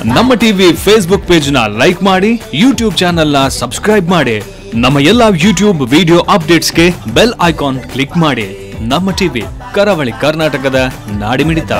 ನಮ್ಮ TV Facebook page ನ like ಮಾಡಿ ಯೂಟ್ಯೂಬ್ ಚಾನೆಲ್ ನ ಸಬ್ಸ್ಕ್ರೈಬ್ ಮಾಡಿ ನಮ್ಮ ಎಲ್ಲಾ ಯೂಟ್ಯೂಬ್ ವಿಡಿಯೋ ಅಪ್ಡೇಟ್ಸ್ಗೆ ಬೆಲ್ ಐಕಾನ್ ಕ್ಲಿಕ್ ಮಾಡಿ ನಮ್ಮ ಟಿವಿ ಕರಾವಳಿ ಕರ್ನಾಟಕದ ನಾಡಿಮಿಡಿತ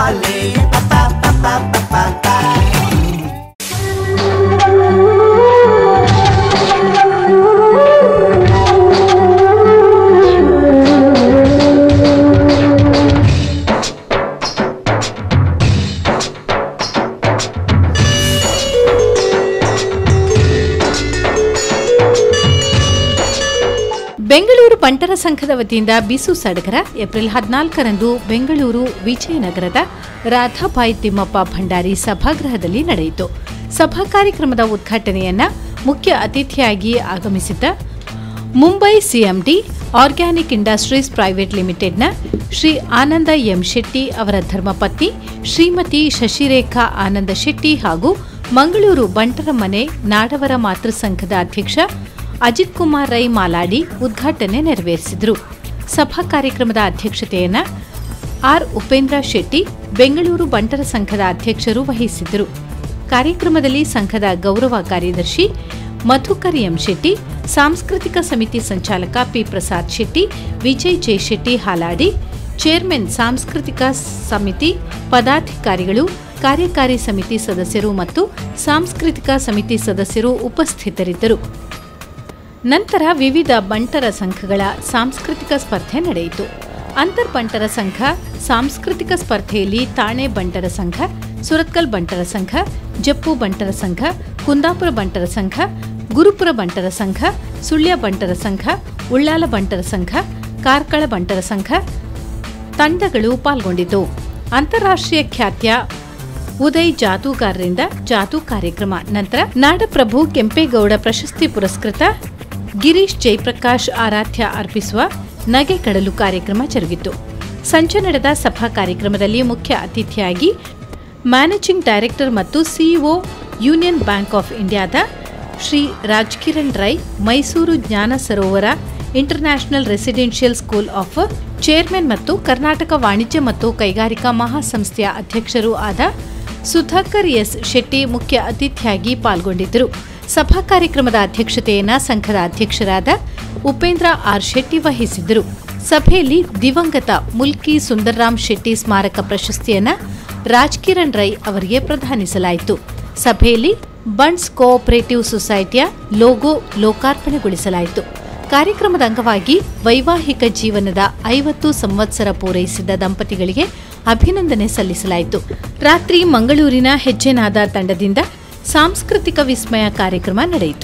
ಬೆಂಗಳೂರು ಬಂಟರ ಸಂಘದ ವತಿಯಿಂದ ಬಿಸು ಸಡಗರ ಏಪ್ರಿಲ್ ಹದಿನಾಲ್ಕರಂದು ಬೆಂಗಳೂರು ವಿಜಯನಗರದ ರಾಧಾಬಾಯಿ ತಿಮ್ಮಪ್ಪ ಭಂಡಾರಿ ಸಭಾಗೃಹದಲ್ಲಿ ನಡೆಯಿತು ಸಭಾ ಕಾರ್ಯಕ್ರಮದ ಉದ್ಘಾಟನೆಯನ್ನ ಮುಖ್ಯ ಅತಿಥಿಯಾಗಿ ಆಗಮಿಸಿದ್ದ Mumbai CMD organic industries private ಲಿಮಿಟೆಡ್ನ ಶ್ರೀ ಆನಂದ ಎಂ ಶೆಟ್ಟಿ ಅವರ ಧರ್ಮಪತ್ನಿ ಶ್ರೀಮತಿ ಶಶಿರೇಖಾ ಆನಂದ ಶೆಟ್ಟಿ ಹಾಗೂ ಮಂಗಳೂರು ಬಂಟರ ಮನೆ ನಾಡವರ ಮಾತೃ ಸಂಘದ ಅಧ್ಯಕ್ಷ ಅಜಿತ್ ಕುಮಾರ್ ರೈ ಮಾಲಾಡಿ ಉದ್ಘಾಟನೆ ನೆರವೇರಿಸಿದರು ಸಭಾ ಕಾರ್ಯಕ್ರಮದ ಅಧ್ಯಕ್ಷತೆಯನ್ನ ಆರ್ ಉಪೇಂದ್ರ ಶೆಟ್ಟಿ ಬೆಂಗಳೂರು ಬಂಟರ ಸಂಘದ ಅಧ್ಯಕ್ಷರು ವಹಿಸಿದ್ದರು ಕಾರ್ಯಕ್ರಮದಲ್ಲಿ ಸಂಘದ ಗೌರವ ಕಾರ್ಯದರ್ಶಿ ಮಧುಕರ್ ಎಂ ಶೆಟ್ಟಿ ಸಾಂಸ್ಕೃತಿಕ ಸಮಿತಿ ಸಂಚಾಲಕ P Prasad Shetty Vijay J Shetty Haladi chairman ಸಾಂಸ್ಕೃತಿಕ ಸಮಿತಿ ಪದಾಧಿಕಾರಿಗಳು ಕಾರ್ಯಕಾರಿ ಸಮಿತಿ ಸದಸ್ಯರು ಮತ್ತು ಸಾಂಸ್ಕೃತಿಕ ಸಮಿತಿ ಸದಸ್ಯರು ಉಪಸ್ಥಿತರಿದ್ದರು ನಂತರ ವಿವಿಧ ಬಂಟರ ಸಂಘಗಳ ಸಾಂಸ್ಕೃತಿಕ ಸ್ಪರ್ಧೆ ನಡೆಯಿತು ಅಂತರ್ ಬಂಟರ ಸಂಘ ಸಾಂಸ್ಕೃತಿಕ ಸ್ಪರ್ಧೆಯಲ್ಲಿ ತಾಣೆ ಬಂಟರ ಸಂಘ ಸುರತ್ಕಲ್ ಬಂಟರ ಸಂಘ ಜಪ್ಪು ಬಂಟರ ಸಂಘ ಕುಂದಾಪುರ ಬಂಟರ ಸಂಘ ಗುರುಪುರ ಬಂಟರ ಸಂಘ ಸುಳ್ಯ ಬಂಟರ ಸಂಘ ಉಳ್ಳಾಲ ಬಂಟರ ಸಂಘ ಕಾರ್ಕಳ ಬಂಟರ ಸಂಘ ತಂಡಗಳು ಪಾಲ್ಗೊಂಡಿತು ಅಂತಾರಾಷ್ಟ್ರೀಯ ಖ್ಯಾತಿಯ ಉದಯ್ ಜಾದೂಗಾರರಿಂದ ಜಾದೂ ಕಾರ್ಯಕ್ರಮ ನಂತರ ನಾಡಪ್ರಭು ಕೆಂಪೇಗೌಡ ಪ್ರಶಸ್ತಿ ಪುರಸ್ಕೃತ ಗಿರೀಶ್ ಜಯಪ್ರಕಾಶ್ ಆರಾಧ್ಯ ಅರ್ಪಿಸುವ ನಗೆ ಕಡಲು ಕಾರ್ಯಕ್ರಮ ಜರುಗಿತು ಸಂಜೆ ನಡೆದ ಸಭಾ ಕಾರ್ಯಕ್ರಮದಲ್ಲಿ ಮುಖ್ಯ ಅತಿಥಿಯಾಗಿ ಮ್ಯಾನೇಜಿಂಗ್ ಡೈರೆಕ್ಟರ್ ಮತ್ತು ಸಿಇಒ ಯೂನಿಯನ್ ಬ್ಯಾಂಕ್ ಆಫ್ ಇಂಡಿಯಾದ Shri Rajkiran Rai Mysuru Gnana Sarovara international residential school of chairman ಮತ್ತು ಕರ್ನಾಟಕ ವಾಣಿಜ್ಯ ಮತ್ತು ಕೈಗಾರಿಕಾ ಮಹಾಸಂಸ್ಥೆಯ ಅಧ್ಯಕ್ಷರೂ ಆದ ಸುಧಾಕರ್ ಎಸ್ ಶೆಟ್ಟಿ ಮುಖ್ಯ ಅತಿಥಿಯಾಗಿ ಪಾಲ್ಗೊಂಡಿದ್ದರು ಸಭಾ ಕಾರ್ಯಕ್ರಮದ ಅಧ್ಯಕ್ಷತೆಯನ್ನ ಸಂಘದ ಅಧ್ಯಕ್ಷರಾದ ಉಪೇಂದ್ರ ಆರ್ ಶೆಟ್ಟಿ ವಹಿಸಿದ್ದರು ಸಭೆಯಲ್ಲಿ ದಿವಂಗತ ಮುಲ್ಕಿ ಸುಂದರ್ರಾಮ್ ಶೆಟ್ಟಿ ಸ್ಮಾರಕ ಪ್ರಶಸ್ತಿಯನ್ನ ರಾಜ್ಕಿರಣ್ ರೈ ಅವರಿಗೆ ಪ್ರದಾನಿಸಲಾಯಿತು ಸಭೆಯಲ್ಲಿ ಬಂಡ್ಸ್ ಕೋಆಪರೇಟಿವ್ ಸೊಸೈಟಿಯ ಲೋಗೋ ಲೋಕಾರ್ಪಣೆಗೊಳಿಸಲಾಯಿತು ಕಾರ್ಯಕ್ರಮದ ಅಂಗವಾಗಿ ವೈವಾಹಿಕ ಜೀವನದ ಐವತ್ತು ಸಂವತ್ಸರ ಪೂರೈಸಿದ ದಂಪತಿಗಳಿಗೆ ಅಭಿನಂದನೆ ಸಲ್ಲಿಸಲಾಯಿತು ರಾತ್ರಿ ಮಂಗಳೂರಿನ ಹೆಜ್ಜೆನಾದ ತಂಡದಿಂದ ಸಾಂಸ್ಕೃತಿಕ ವಿಸ್ಮಯ ಕಾರ್ಯಕ್ರಮ ನಡೆಯಿತು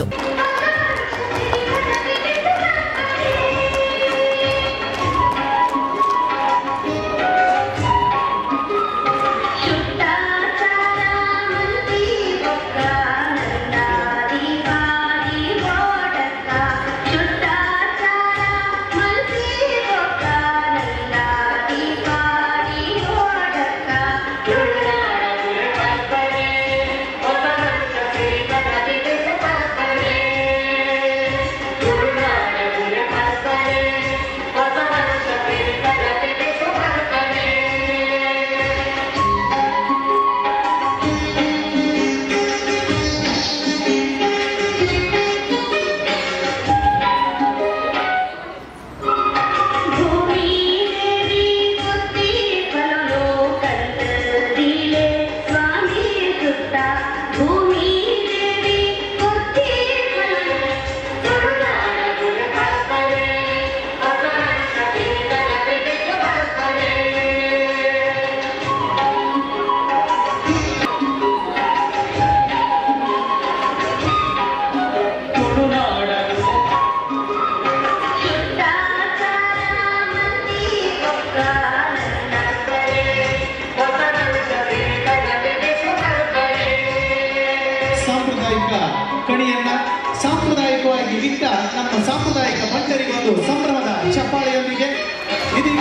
ಸಾಂಪ್ರದಾಯಿಕ ಕಣಿಯನ್ನ ಸಾಂಪ್ರದಾಯಿಕವಾಗಿ ಇಟ್ಟ ನಮ್ಮ ಸಾಂಪ್ರದಾಯಿಕ ಬಂಟರಿಗೊಂದು ಸಂಭ್ರಮದ ಚಪ್ಪಾಳೆಯೊಂದಿಗೆ ಇದೀಗ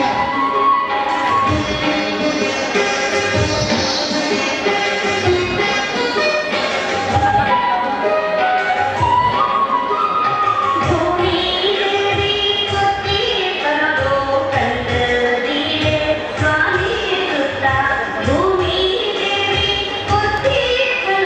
ಭೂಮಿ ದೇವಿ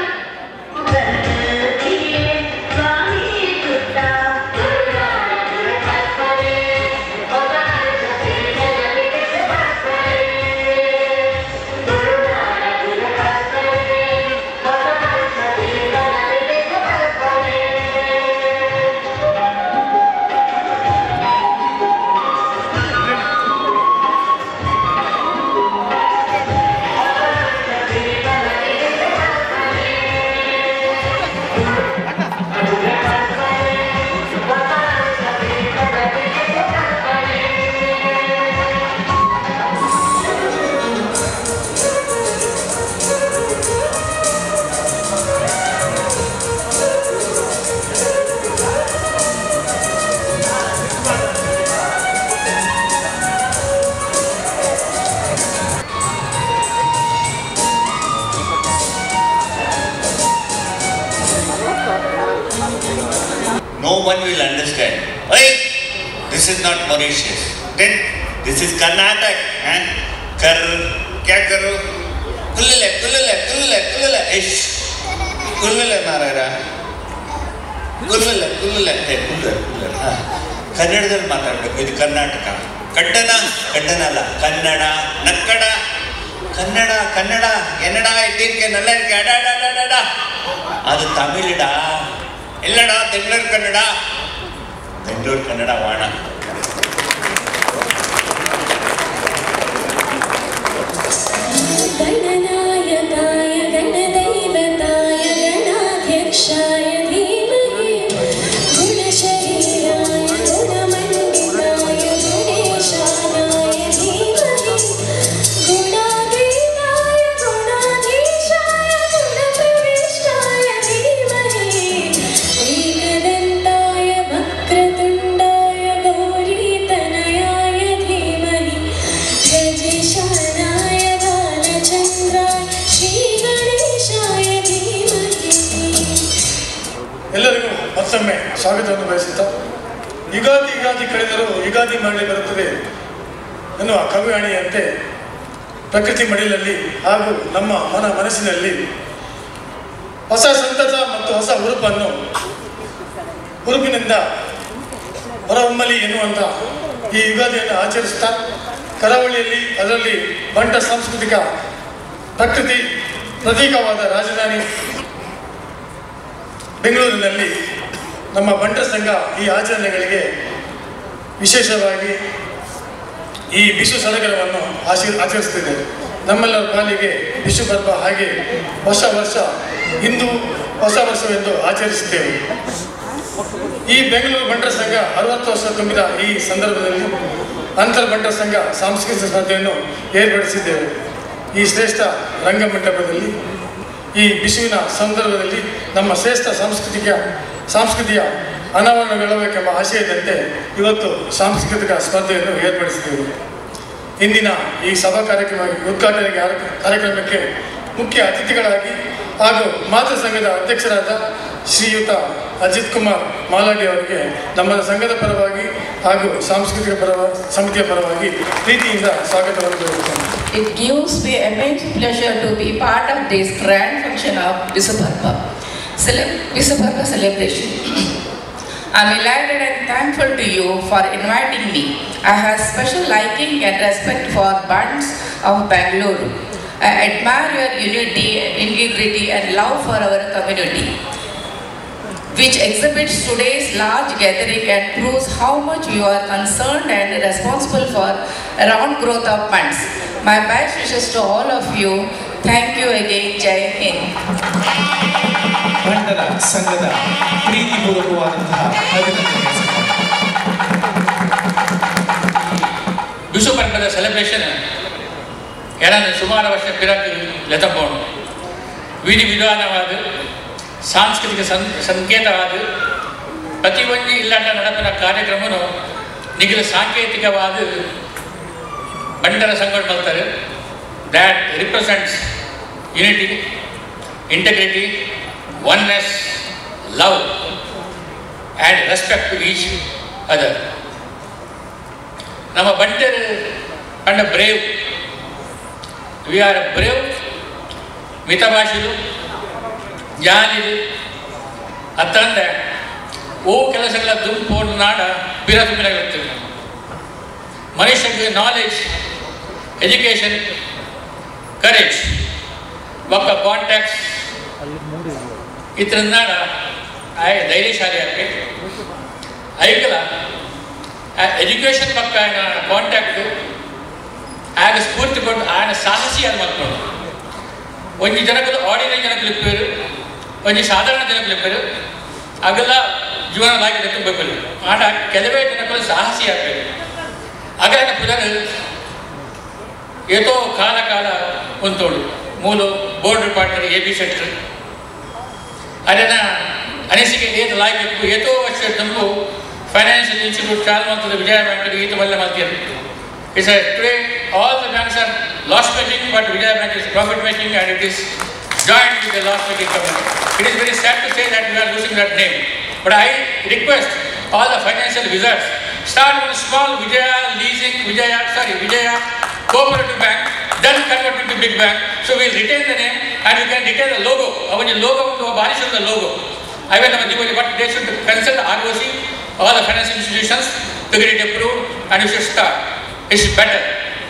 one will understand. Hey, this is not Mauritius. Then this is Karnataka. And kar, kya karo? Kullale, kullale, kullale, kullale. Ish. Kullale ಮಾರಾಯರ ಕುಲ್ಲಲೆ ಕುಲ್ಲಲೆ ಏ ಕುಲ್ಲರ್ ಕುಲ್ಲರ್ ಹಾಂ ಕನ್ನಡದಲ್ಲಿ ಮಾತಾಡಬೇಕು ಇದು ಕರ್ನಾಟಕ ಕಡ್ಡನ ಕಡ್ಡನ ಅಲ್ಲ ಕನ್ನಡ ನಕ್ಕಡ ಕನ್ನಡ ಕನ್ನಡ ಎನ್ನಡ ಇದ್ದೀರ್ಕೆ ನಲ್ಲ ಇರ್ಕೆ ಅಡಾಡಾಡಾಡ ಅದು ತಮಿಳಿಡ ಎಲ್ಲಡ ಬೆಂಗಳೂರು ಕನ್ನಡ ಬೆಂಗಳೂರು ಕನ್ನಡ ವಾಣ गणनायकाय गणदैवताय गणाध्यक्षाय धीमहि गुणशरीराय गुणमण्डिताय गणेशानाय धीमहि गुणातीताय गुणाधीशाय गुणप्रविष्टाय धीमहि एकदन्ताय वक्रतुण्डाय गौरीतनयाय धीमहि गजेशानाय बालचन्द्राय श्रीगणेशाय धीमहि ಎಲ್ಲರಿಗೂ ಮತ್ತೊಮ್ಮೆ ಸ್ವಾಗತವನ್ನು ಬಯಸುತ್ತಾ ಯುಗಾದಿ ಯುಗಾದಿ ಕಳೆದರೂ ಯುಗಾದಿ ಮರಳಿ ಬರುತ್ತದೆ ಎನ್ನುವ ಕವಿವಾಣಿಯಂತೆ ಪ್ರಕೃತಿ ಮಡಿಲಲ್ಲಿ ಹಾಗೂ ನಮ್ಮ ಮನ ಮನಸ್ಸಿನಲ್ಲಿ ಹೊಸ ಸಂತತ ಮತ್ತು ಹೊಸ ಉರುಪನ್ನು ಉರುಪಿನಿಂದ ಹೊರಹೊಮ್ಮಲಿ ಎನ್ನುವಂಥ ಈ ಯುಗಾದಿಯನ್ನು ಆಚರಿಸುತ್ತಾ ಕರಾವಳಿಯಲ್ಲಿ ಅದರಲ್ಲಿ ಬಂಟ ಸಾಂಸ್ಕೃತಿಕ ಪ್ರಕೃತಿ ಪ್ರತೀಕವಾದ ರಾಜಧಾನಿ ಬೆಂಗಳೂರಿನಲ್ಲಿ ನಮ್ಮ ಬಂಟ ಸಂಘ ಈ ಆಚರಣೆಗಳಿಗೆ ವಿಶೇಷವಾಗಿ ಈ ವಿಶ್ವ ಸಡಗರವನ್ನು ಆಶೀ ಆಚರಿಸ್ತಿದೆ ನಮ್ಮೆಲ್ಲರ ಪಾಲಿಗೆ ವಿಶ್ವ ಹಬ್ಬ ಹಾಗೆ ಹೊಸ ವರ್ಷ ಹಿಂದೂ ಹೊಸ ವರ್ಷವೆಂದು ಆಚರಿಸುತ್ತೇವೆ ಈ ಬೆಂಗಳೂರು ಬಂಟರ ಸಂಘ ಅರವತ್ತು ವರ್ಷ ತುಂಬಿದ ಈ ಸಂದರ್ಭದಲ್ಲಿ ಅಂತರ್ ಬಂಟರ ಸಂಘ ಸಾಂಸ್ಕೃತಿಕ ಸ್ಪರ್ಧೆಯನ್ನು ಏರ್ಪಡಿಸಿದ್ದೇವೆ ಈ ಶ್ರೇಷ್ಠ ರಂಗಮಂಟಪದಲ್ಲಿ ಈ ಬಿಸುವಿನ ಸಂದರ್ಭದಲ್ಲಿ ನಮ್ಮ ಶ್ರೇಷ್ಠ ಸಾಂಸ್ಕೃತಿಕ ಸಾಂಸ್ಕೃತಿಯ ಅನಾವರಣಗೊಳ್ಳಬೇಕೆಂಬ ಆಶಯದಂತೆ ಇವತ್ತು ಸಾಂಸ್ಕೃತಿಕ ಸ್ಪರ್ಧೆಯನ್ನು ಏರ್ಪಡಿಸಿದ್ದೇವೆ ಇಂದಿನ ಈ ಸಭಾ ಕಾರ್ಯಕ್ರಮ ಉದ್ಘಾಟನೆ ಕಾರ್ಯ- ಕಾರ್ಯಕ್ರಮಕ್ಕೆ ಮುಖ್ಯ ಅತಿಥಿಗಳಾಗಿ ಹಾಗೂ ಮಾತೃ ಸಂಘದ ಅಧ್ಯಕ್ಷರಾದ ಶ್ರೀಯುತ ಅಜಿತ್ ಕುಮಾರ್ ಮಾಲಾಡಿ ಅವರಿಗೆ ನಮ್ಮ ಸಂಘದ ಪರವಾಗಿ ಹಾಗೂ ಸಾಂಸ್ಕೃತಿಕ ಪರವ ಸಮಿತಿಯ ಪರವಾಗಿ ಪ್ರೀತಿಯಿಂದ ಸ್ವಾಗತವನ್ನು ಕೋರುತ್ತೇನೆ It gives me immense pleasure to be part of this grand function of Visabharva, cele- Visabharva celebration. I'm elated and thankful to you for inviting me. I have special liking and respect for Bunds of Bangalore. I admire your unity, integrity and love for our community which exhibits today's large gathering and proves how much you are concerned and responsible for around growth of funds. My best wishes to all of you. Thank you again. Jai Hind. ಬಂಟರ ಸಂಘದ ಪ್ರೀತಿಪೂರ್ವಕವಾದಂತಹ ಅಭಿನಂದನೆ ವಿಶ್ವ ಪರ್ವದ celebration ಏನಾದ್ರು ಸುಮಾರು ವರ್ಷ ಪಿರಕು ಲೆತಪೋಣು ವಿಧಿ ವಿಧಾನವಾದ ಸಾಂಸ್ಕೃತಿಕ ಸಂ ಸಂಕೇತವಾದ ಪ್ರತಿಯೊಂದು ಇಲ್ಲಾಂಡ ನಡಪಿನ ಕಾರ್ಯಕ್ರಮನು ನಿಖಿಲ ಸಾಂಕೇತಿಕವಾದ ಬಂಟರ ಸಂಘಟನೆ ಮಾಡ್ತಾರೆ that represents unity integrity oneness love and respect to each other ನಮ್ಮ ಬಂಟರು ಕಂಡ ಬ್ರೇವ್ ವಿ ಆರ್ ಬ್ರೇವ್ ಮಿತಭಾಷಿಲು ಜಾಲಿದು ಅತ್ತಂದ ಓ ಕೆಲಸಗಳ ದುಂಪೋಡು ನಾಡ ಬಿರತುಮಿರಗಿರ್ತೀವಿ ಮನುಷ್ಯನಿಗೆ ನಾಲೆಜ್ ಎಜುಕೇಷನ್ ಕರೇಜ್ ಒಕ್ಕ ಕಾಂಟ್ಯಾಕ್ಟ್ಸ್ ಇದ್ರಿಂದ ಆಯ ಧೈರ್ಯಶಾಲಿ ಆಗಿ ಐಕಲ ಆ ಎಜುಕೇಷನ್ ಪಕ್ಕ ఆయన ಕಾಂಟ್ಯಾಕ್ಟ್ ఆయన ಸ್ಫೂರ್ತಿ ಕೊಟ್ಟು ఆయన ಸಾಹಸಿ అని ಮಾಡ್ಕೊಂಡು ಒಂಜಿ ಜನಗಳು ಆರ್ಡಿನರಿ ಜನಗಳು ಇಪ್ಪೇರು ಒಂಜಿ ಸಾಧಾರಣ ಜನಗಳು ಇಪ್ಪೇರು ಅಗಲ ಜೀವನ ಲಾಗಿ ಬೇಕು ಆಡ ಕೆಲವೇ ಜನಗಳು ಸಾಹಸಿ ಆಗ್ಬೇಕು ಆಗ ಪುನರ್ ಏತೋ ಕಾಲ ಕಾಲ ಉಂತೋಳು ಮೂಲು board partner A B sector ಅದನ್ನ ಅನಿಸಿಕೆ ಏನು ಲಾಯ್ಬೇಕು ಏತೋ ವರ್ಷ ತಂಬು ಫೈನಾನ್ಷಿಯಲ್ ಇನ್ಸ್ಟಿಟ್ಯೂಟ್ ಚಾಲು ಮಾಡ್ತದೆ ವಿಜಯ ಬ್ಯಾಂಕ್ ಈತ ಮಲ್ಲ ಮಾಡ್ತೀರಿ it's today all the banks are loss making but Vijaya bank is profit making and it is joint with the loss making company it is very sad to say that we are losing that name But I request all the financial wizards, start with small Vijaya leasing, Vijaya, sorry, Vijaya cooperative bank, then convert into big bank. So we'll retain the name and you can retain the logo. ಅವನ logo ಒಂದು ಬಾರಿಸಿ the logo. I will ನಮ್ಮ ದಿವಳಿ but they should consult the ROC, all the financial institutions to get it approved and you should start. It's better.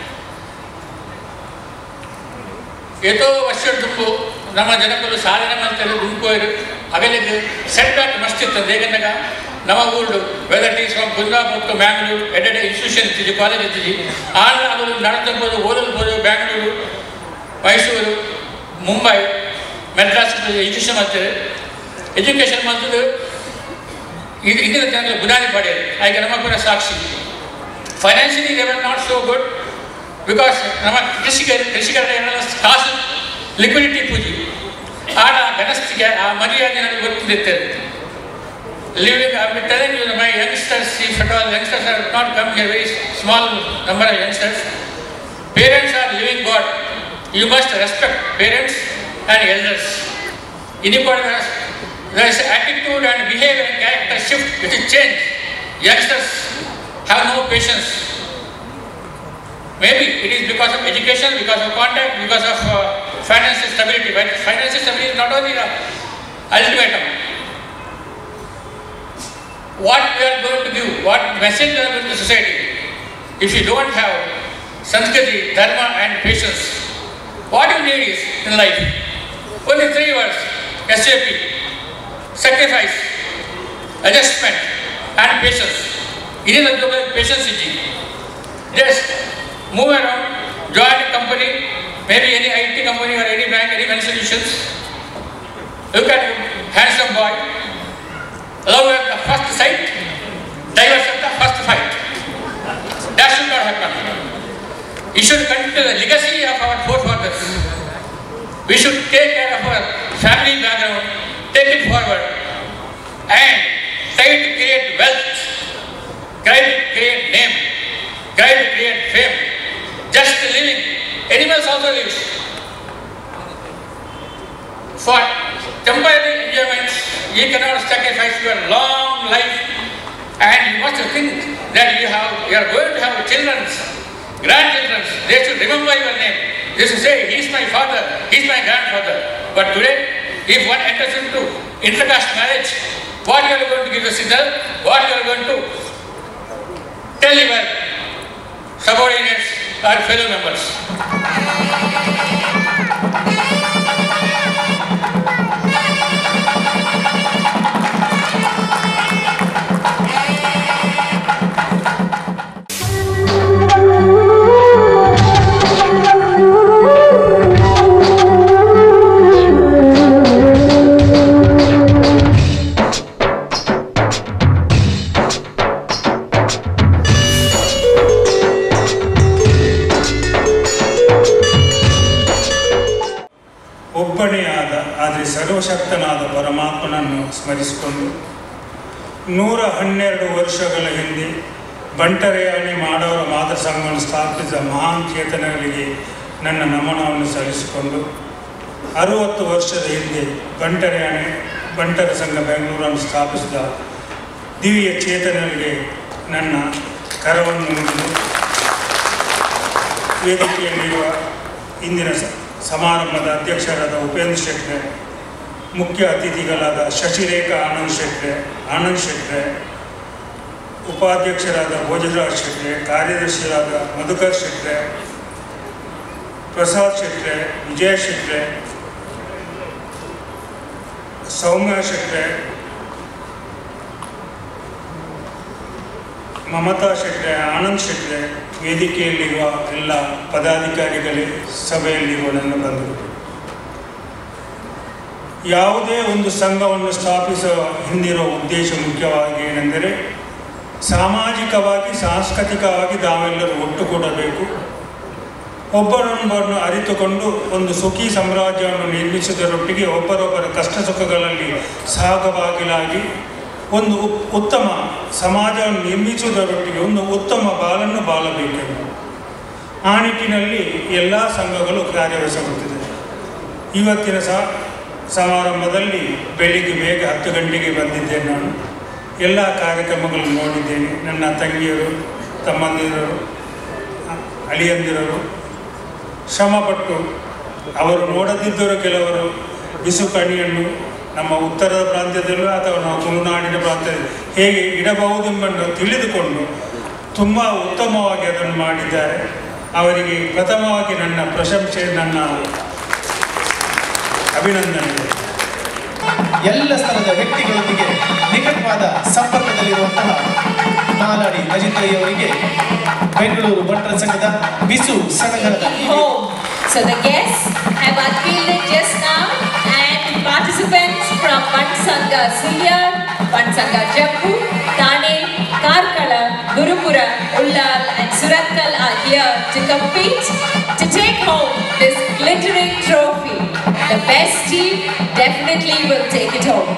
ಏತೋ ವರ್ಷ ದುಂಬು ನಮ್ಮ ಜನಕ್ಕಲು ಸಾಧನೆ ಮಾಡ್ತಾರೆ ದುಂಕೋರು ಅವೆಲ್ಲಿದ್ದು ಸೆಟ್ ಬ್ಯಾಕ್ ಮಸ್ತ್ ಇರ್ತದೆ ಹೇಗಂದಾಗ ನಮ್ಮ ಊರು whether it's from Kundapura to Bangalore ಎಡೆಡೆ ಇನ್ಸ್ಟಿಟ್ಯೂಷನ್ ಇರ್ತಿದ್ವಿ ಕಾಲೇಜ್ ಇರ್ತಿದ್ವಿ ಆಗ ಅವರು ನಡೆದಿರ್ಬೋದು ಓದಲ್ಬೋದು ಬ್ಯಾಂಗ್ಳೂರು ಮೈಸೂರು ಮುಂಬೈ ಮೆಡ್ರಾಸ್ ಎಜುಕೇಷನ್ ಮಾಡ್ತಾರೆ ಎಜುಕೇಷನ್ ಮಾಡ್ತದ್ದು ಇದು ಇಂದಿನ ಜನರಿಗೆ ಬುನಾದಿ ಪಡೆಯೋದು ಹಾಗೆ ನಮ್ಮ ಕೂಡ ಸಾಕ್ಷಿ financially they were not so good because ನಮ್ಮ ಕೃಷಿಕರು ಕೃಷಿಕರ ಕಾಸು ಲಿಕ್ವಿಡಿಟಿ ಪೂಜಿ ಆಡ ಗಣಸ್ತಿಗೆ ಆ ಮರ್ಯಾದೆ ನನಗೆ ಗೊತ್ತಿರುತ್ತದೆ living, I'm telling you, my youngsters, if at all youngsters are not coming here, very small number of youngsters, parents are living God. You must respect parents and elders. Anybody has, there is attitude and behavior and character shift, which is change. Youngsters have no patience. Maybe it is because of education, because of contact, because of uh, financial stability. But financial stability is not only the ultimatum. What we are going to give, what message we are going to society. If you don't have Sanskriti, Dharma and patience, what you need is in life. Only three words, SAP, sacrifice, adjustment and patience. It is a patience is Just move around, join a company, maybe any IT company or any bank, any financial institutions. Look at him, handsome boy. Love at the first sight, divorce at the first fight. That should not happen. We should continue the legacy of our forefathers. We should take care of our family background, take it forward, and try to create wealth, try to create name, try to create fame. Just living. Animals also live. For temporary enjoyments, you cannot sacrifice your long life and you must think that you have you are going to have children, grandchildren, they should remember your name. They should say, he is my father, he is my grandfather. But today, if one enters into intercaste marriage, what you are going to give the signal, what you are going to tell your subordinates or fellow members. ಒಬ್ಬನೇ ಆದ ಆದರೆ ಸರ್ವಶಕ್ತನಾದ ಪರಮಾತ್ಮನನ್ನು ಸ್ಮರಿಸಿಕೊಂಡು ನೂರ ಹನ್ನೆರಡು ವರ್ಷಗಳ ಹಿಂದೆ ಬಂಟರೆಯಾಣಿ ಮಾಡವರ ಮಾತೃ ಸಂಘವನ್ನು ಸ್ಥಾಪಿಸಿದ ಮಹಾನ್ ಚೇತನಗಳಿಗೆ ನನ್ನ ನಮನವನ್ನು ಸಲ್ಲಿಸಿಕೊಂಡು ಅರುವತ್ತು ವರ್ಷದ ಹಿಂದೆ ಬಂಟರೆಯಾಣಿ ಬಂಟರ ಸಂಘ ಬೆಂಗಳೂರನ್ನು ಸ್ಥಾಪಿಸಿದ ದಿವ್ಯ ಚೇತನರಿಗೆ ನನ್ನ ಕರವನ್ನು ಮುಗಿದು ವೇದಿಕೆಯಲ್ಲಿರುವ ಇಂದಿನ ಸ- ಸಮಾರಂಭದ ಅಧ್ಯಕ್ಷರಾದ ಉಪೇಂದ್ರ ಶೆಟ್ರೆ ಮುಖ್ಯ ಅತಿಥಿಗಳಾದ ಶಶಿರೇಖಾ ಆನಂದ್ ಶೆಟ್ರೆ ಆನಂದ್ ಶೆಟ್ರೆ ಉಪಾಧ್ಯಕ್ಷರಾದ ಭೋಜರಾಜ್ ಶೆಟ್ರೆ ಕಾರ್ಯದರ್ಶಿಯಾದ ಮಧುಕರ್ ಶೆಟ್ರೆ ಪ್ರಸಾದ್ ಶೆಟ್ರೆ ವಿಜಯ ಶೆಟ್ರೆ ಸೌಮ್ಯ ಶೆಟ್ರೆ ಮಮತಾ ಶೆಟ್ರೆ ಆನಂದ್ ಶೆಟ್ರೆ ವೇದಿಕೆಯಲ್ಲಿರುವ ಎಲ್ಲ ಪದಾಧಿಕಾರಿಗಳೇ ಸಭೆಯಲ್ಲಿರುವ ನನ್ನ ಬಂಧುಗಳು ಯಾವುದೇ ಒಂದು ಸಂಘವನ್ನು ಸ್ಥಾಪಿಸುವ ಹಿಂದಿರುವ ಉದ್ದೇಶ ಮುಖ್ಯವಾಗಿ ಏನೆಂದರೆ ಸಾಮಾಜಿಕವಾಗಿ ಸಾಂಸ್ಕೃತಿಕವಾಗಿ ತಾವೆಲ್ಲರೂ ಒಟ್ಟುಗೂಡಬೇಕು ಒಬ್ಬರೊಬ್ಬರನ್ನು ಅರಿತುಕೊಂಡು ಒಂದು ಸುಖಿ ಸಾಮ್ರಾಜ್ಯವನ್ನು ನಿರ್ಮಿಸುವುದರೊಟ್ಟಿಗೆ ಒಬ್ಬರೊಬ್ಬರ ಕಷ್ಟ ಸುಖಗಳಲ್ಲಿ ಸಹಭಾಗಿಗಳಾಗಿ ಒಂದು ಉತ್- ಉತ್ತಮ ಸಮಾಜವನ್ನು ನಿರ್ಮಿಸುವುದರೊಟ್ಟಿಗೆ ಒಂದು ಉತ್ತಮ ಬಾಳನ್ನು ಬಾಳಬೇಕೆಂದು ಆ ನಿಟ್ಟಿನಲ್ಲಿ ಎಲ್ಲ ಸಂಘಗಳು ಕಾರ್ಯವಹಿಸುತ್ತಿದೆ ಇವತ್ತಿನ ಸಾ ಸಮಾರಂಭದಲ್ಲಿ ಬೆಳಿಗ್ಗೆ ಬೇಗ ಹತ್ತು ಗಂಟೆಗೆ ಬಂದಿದ್ದೆ ನಾನು ಎಲ್ಲ ಕಾರ್ಯಕ್ರಮಗಳನ್ನು ನೋಡಿದ್ದೇನೆ ನನ್ನ ತಂಗಿಯರು ತಮ್ಮಂದಿರರು ಅ- ಅಳಿಯಂದಿರರು ಶ್ರಮಪಟ್ಟು ಅವರು ನೋಡದಿದ್ದರು ಕೆಲವರು ಬಿಸು ಕಣಿಯನ್ನು ನಮ್ಮ ಉತ್ತರದ ಪ್ರಾಂತ್ಯದಲ್ಲೂ ಅಥವಾ ನಾವು ತುಳುನಾಡಿನ ಪ್ರಾಂತ್ಯದಲ್ಲಿ ಹೇಗೆ ಇಡಬಹುದೆಂಬನ್ನು ತಿಳಿದುಕೊಂಡು ತುಂಬ ಉತ್ತಮವಾಗಿ ಅದನ್ನು ಮಾಡಿದ್ದಾರೆ ಅವರಿಗೆ ಪ್ರಥಮವಾಗಿ ನನ್ನ ಪ್ರಶಂಸೆ ನನ್ನ ಅಭಿನಂದನೆ ಎಲ್ಲ ಸ್ಥಳದ ವ್ಯಕ್ತಿಗಳೊಂದಿಗೆ ನಿಕಟವಾದ ಸಂಪರ್ಕದಲ್ಲಿರುವಂತಹ ಮಾಲಾಡಿ ಅಜಿತ್ ರೈ ಅವರಿಗೆ ಬೆಂಗಳೂರು ಬಂಟರ ಸಂಘದ ಬಿಸು ಸಡಗರದ home. So the guests have unveiled just now and participants from Pansanga Siyar, Pansanga Jammu, Thane, Karkala, Gurupura, Ullal and Suratkal are here to compete to take home this glittering trophy. The best team definitely will take it home.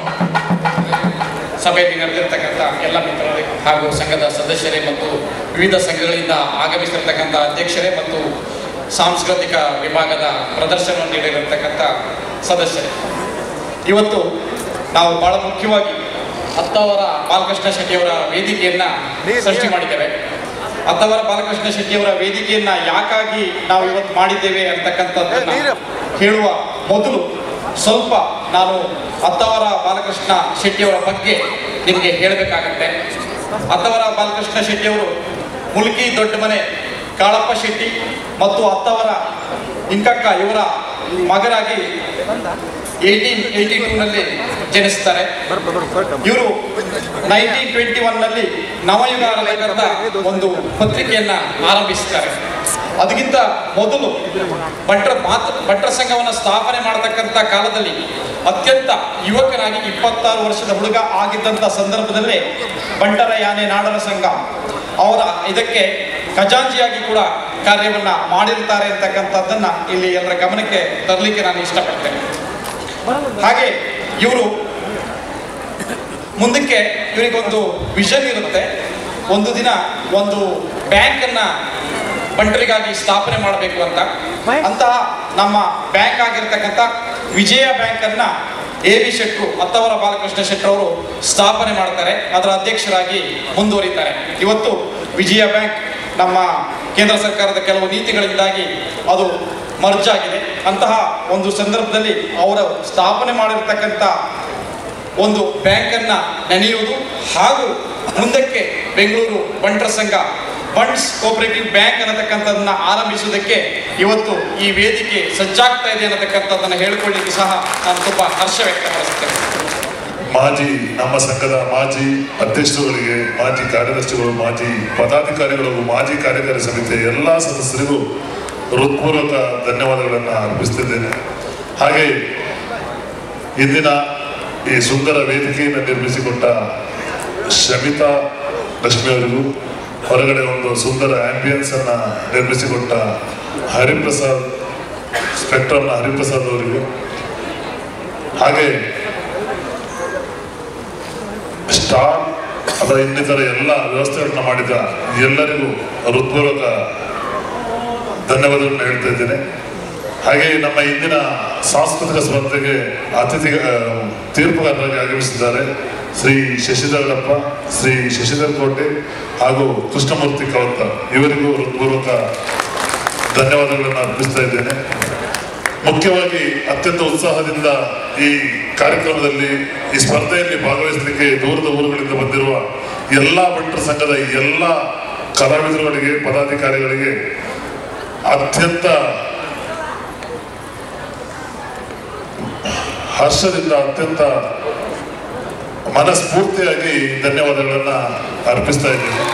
ಸಭೆಯಲ್ಲಿ ನಡೆದಿರ್ತಕ್ಕಂಥ ಎಲ್ಲ ಮಿತ್ರರೇ ಹಾಗೂ ಸಂಘದ ಸದಸ್ಯರೇ ಮತ್ತು ವಿವಿಧ ಸಂಘಗಳಿಂದ ಆಗಮಿಸಿರ್ತಕ್ಕಂಥ ಅಧ್ಯಕ್ಷರೇ ಮತ್ತು ಸಾಂಸ್ಕೃತಿಕ ವಿಭಾಗದ ಪ್ರದರ್ಶನವನ್ನು ನೀಡಿರತಕ್ಕಂಥ ಸದಸ್ಯರೇ ಇವತ್ತು ನಾವು ಬಹಳ ಮುಖ್ಯವಾಗಿ ಹತ್ತವರ ಬಾಲಕೃಷ್ಣ ಶೆಟ್ಟಿಯವರ ವೇದಿಕೆಯನ್ನ ಸೃಷ್ಟಿ ಮಾಡಿದ್ದೇವೆ ಹತ್ತವರ ಬಾಲಕೃಷ್ಣ ಶೆಟ್ಟಿಯವರ ವೇದಿಕೆಯನ್ನ ಯಾಕಾಗಿ ನಾವು ಇವತ್ತು ಮಾಡಿದ್ದೇವೆ ಅಂತಕ್ಕಂಥದ್ದನ್ನ ಹೇಳುವ ಮೊದಲು ಸ್ವಲ್ಪ ನಾನು ಹತ್ತವರ ಬಾಲಕೃಷ್ಣ ಶೆಟ್ಟಿಯವರ ಬಗ್ಗೆ ನಿಮಗೆ ಹೇಳಬೇಕಾಗತ್ತೆ ಹತ್ತವರ ಬಾಲಕೃಷ್ಣ ಶೆಟ್ಟಿಯವರು ಮುಲ್ಕಿ ದೊಡ್ಡ ಮನೆ ಕಾಳಪ್ಪ ಶೆಟ್ಟಿ ಮತ್ತು ಹತ್ತವರ ಇಂಕಕ್ಕ ಇವರ ಮಗರಾಗಿ ಏಯ್ಟೀನ್ ಏಯ್ಟಿ ಟೂನಲ್ಲಿ ಜನಿಸ್ತಾರೆ ಇವರು ನೈನ್ಟೀನ್ ಟ್ವೆಂಟಿ ಒನ್ನಲ್ಲಿ ನವಯುಗ ಅನ್ನತಕ್ಕಂಥ ಒಂದು ಪತ್ರಿಕೆಯನ್ನ ಆರಂಭಿಸ್ತಾರೆ ಅದಕ್ಕಿಂತ ಮೊದಲು ಭಟ್ರ ಮಾತ ಭಟ್ರ ಸಂಘವನ್ನು ಸ್ಥಾಪನೆ ಮಾಡತಕ್ಕಂಥ ಕಾಲದಲ್ಲಿ ಅತ್ಯಂತ ಯುವಕನಾಗಿ ಇಪ್ಪತ್ತಾರು ವರ್ಷದ ಹುಡುಗ ಆಗಿದ್ದಂಥ ಸಂದರ್ಭದಲ್ಲೇ ಬಂಟರ ಯಾನೆ ನಾಡರ ಸಂಘ ಅವರ ಇದಕ್ಕೆ ಖಜಾಂಚಿಯಾಗಿ ಕೂಡ ಕಾರ್ಯವನ್ನ ಮಾಡಿರ್ತಾರೆ ಅಂತಕ್ಕಂಥದ್ದನ್ನ ಇಲ್ಲಿ ಎಲ್ಲರ ಗಮನಕ್ಕೆ ತರಲಿಕ್ಕೆ ನಾನು ಇಷ್ಟಪಡ್ತೇನೆ ಹಾಗೆ ಇವರು ಮುಂದಕ್ಕೆ ಇವರಿಗೊಂದು ವಿಷನ್ ಇರುತ್ತೆ ಒಂದು ದಿನ ಒಂದು ಬ್ಯಾಂಕನ್ನ ಬಂಟರಿಗಾಗಿ ಸ್ಥಾಪನೆ ಮಾಡಬೇಕು ಅಂತ ಅಂತಹ ನಮ್ಮ ಬ್ಯಾಂಕ್ ಆಗಿರ್ತಕ್ಕಂಥ ವಿಜಯ ಬ್ಯಾಂಕ್ ಅನ್ನ ಎ ವಿ ಶೆಟ್ರು ಹತ್ತವರ ಬಾಲಕೃಷ್ಣ ಶೆಟ್ಟರ್ ಅವರು ಸ್ಥಾಪನೆ ಮಾಡ್ತಾರೆ ಅದರ ಅಧ್ಯಕ್ಷರಾಗಿ ಮುಂದುವರಿತಾರೆ ಇವತ್ತು ವಿಜಯ ಬ್ಯಾಂಕ್ ನಮ್ಮ ಕೇಂದ್ರ ಸರ್ಕಾರದ ಕೆಲವು ನೀತಿಗಳಿಂದಾಗಿ ಅದು ಮರ್ಜ್ ಆಗಿದೆ ಅಂತಹ ಒಂದು ಸಂದರ್ಭದಲ್ಲಿ ಅವರು ಸ್ಥಾಪನೆ ಮಾಡಿರ್ತಕ್ಕಂಥ ಒಂದು ಬ್ಯಾಂಕನ್ನು ನೆನೆಯುವುದು ಹಾಗೂ ಮುಂದಕ್ಕೆ ಬೆಂಗಳೂರು ಬಂಟರ ಸಂಘ ಬಂಡ್ಸ್ ಕೋಪರೇಟಿವ್ ಬ್ಯಾಂಕ್ ಅನ್ನತಕ್ಕಂಥದ್ದನ್ನ ಆರಂಭಿಸುವುದಕ್ಕೆ ಇವತ್ತು ಈ ವೇದಿಕೆ ಸಜ್ಜಾಗ್ತಾ ಇದೆ ಅನ್ನತಕ್ಕಂಥದ್ದನ್ನು ಹೇಳ್ಕೊಳ್ಳಿಕ್ಕೆ ಸಹ ನಾನು ತುಂಬ ಹರ್ಷ ವ್ಯಕ್ತಪಡಿಸುತ್ತೇನೆ ಮಾಜಿ ನಮ್ಮ ಸಂಘದ ಮಾಜಿ ಅಧ್ಯಕ್ಷರುಗಳಿಗೆ ಮಾಜಿ ಕಾರ್ಯದರ್ಶಿಗಳು ಮಾಜಿ ಪದಾಧಿಕಾರಿಗಳು ಮಾಜಿ ಕಾರ್ಯಕಾರಿ ಸಮಿತಿಯ ಎಲ್ಲ ಸದಸ್ಯರಿಗೂ ಹೃತ್ಪೂರ್ವಕ ಧನ್ಯವಾದಗಳನ್ನು ಅರ್ಪಿಸ್ತಿದ್ದೇನೆ ಹಾಗೆ ಇಂದಿನ ಈ ಸುಂದರ ವೇದಿಕೆಯನ್ನು ನಿರ್ಮಿಸಿಕೊಟ್ಟ ಶಮಿತಾ ಲಕ್ಷ್ಮಿ ಅವರಿಗೂ ಹೊರಗಡೆ ಒಂದು ಸುಂದರ ಆಂಬಿಯನ್ಸ್ ಅನ್ನ ನಿರ್ಮಿಸಿಕೊಟ್ಟ ಹರಿಪ್ರಸಾದ್ ಸ್ಪೆಕ್ಟ್ರಮ್ನ ಹರಿಪ್ರಸಾದ್ ಅವರಿಗೂ ಹಾಗೆ ಸ್ಟಾರ್ ಅಥವಾ ಇನ್ನಿತರ ಎಲ್ಲ ವ್ಯವಸ್ಥೆಗಳನ್ನ ಮಾಡಿದ ಎಲ್ಲರಿಗೂ ಹೃತ್ಪೂರ್ವಕ ಧನ್ಯವಾದಗಳನ್ನು ಹೇಳ್ತಾ ಇದ್ದೇನೆ ಹಾಗೆ ನಮ್ಮ ಇಂದಿನ ಸಾಂಸ್ಕೃತಿಕ ಸ್ಪರ್ಧೆಗೆ ಅತಿಥಿ ಆ, ತೀರ್ಪುಗಾರರಾಗಿ ಆಗಮಿಸಿದ್ದಾರೆ ಶ್ರೀ ಶಶಿಧರಪ್ಪ ಶ್ರೀ ಶಶಿಧರ್ ಕೋಟೆ ಹಾಗೂ ಕೃಷ್ಣಮೂರ್ತಿ ಕವರ್ತ ಇವರಿಗೂ ಹೃತ್ಪೂರ್ವಕ ಧನ್ಯವಾದಗಳನ್ನು ಅರ್ಪಿಸ್ತಾ ಇದ್ದೇನೆ ಮುಖ್ಯವಾಗಿ ಅತ್ಯಂತ ಉತ್ಸಾಹದಿಂದ ಈ ಕಾರ್ಯಕ್ರಮದಲ್ಲಿ ಈ ಸ್ಪರ್ಧೆಯಲ್ಲಿ ಭಾಗವಹಿಸಲಿಕ್ಕೆ ದೂರದ ಊರುಗಳಿಂದ ಬಂದಿರುವ ಎಲ್ಲ ಭಟ್ರ ಸಂಘದ ಎಲ್ಲ ಕಲಾವಿದರುಗಳಿಗೆ ಪದಾಧಿಕಾರಿಗಳಿಗೆ ಅತ್ಯಂತ ಹರ್ಷದಿಂದ ಅತ್ಯಂತ ಮನಸ್ಫೂರ್ತಿಯಾಗಿ ಧನ್ಯವಾದಗಳನ್ನ ಅರ್ಪಿಸ್ತಾ ಇದ್ದೇನೆ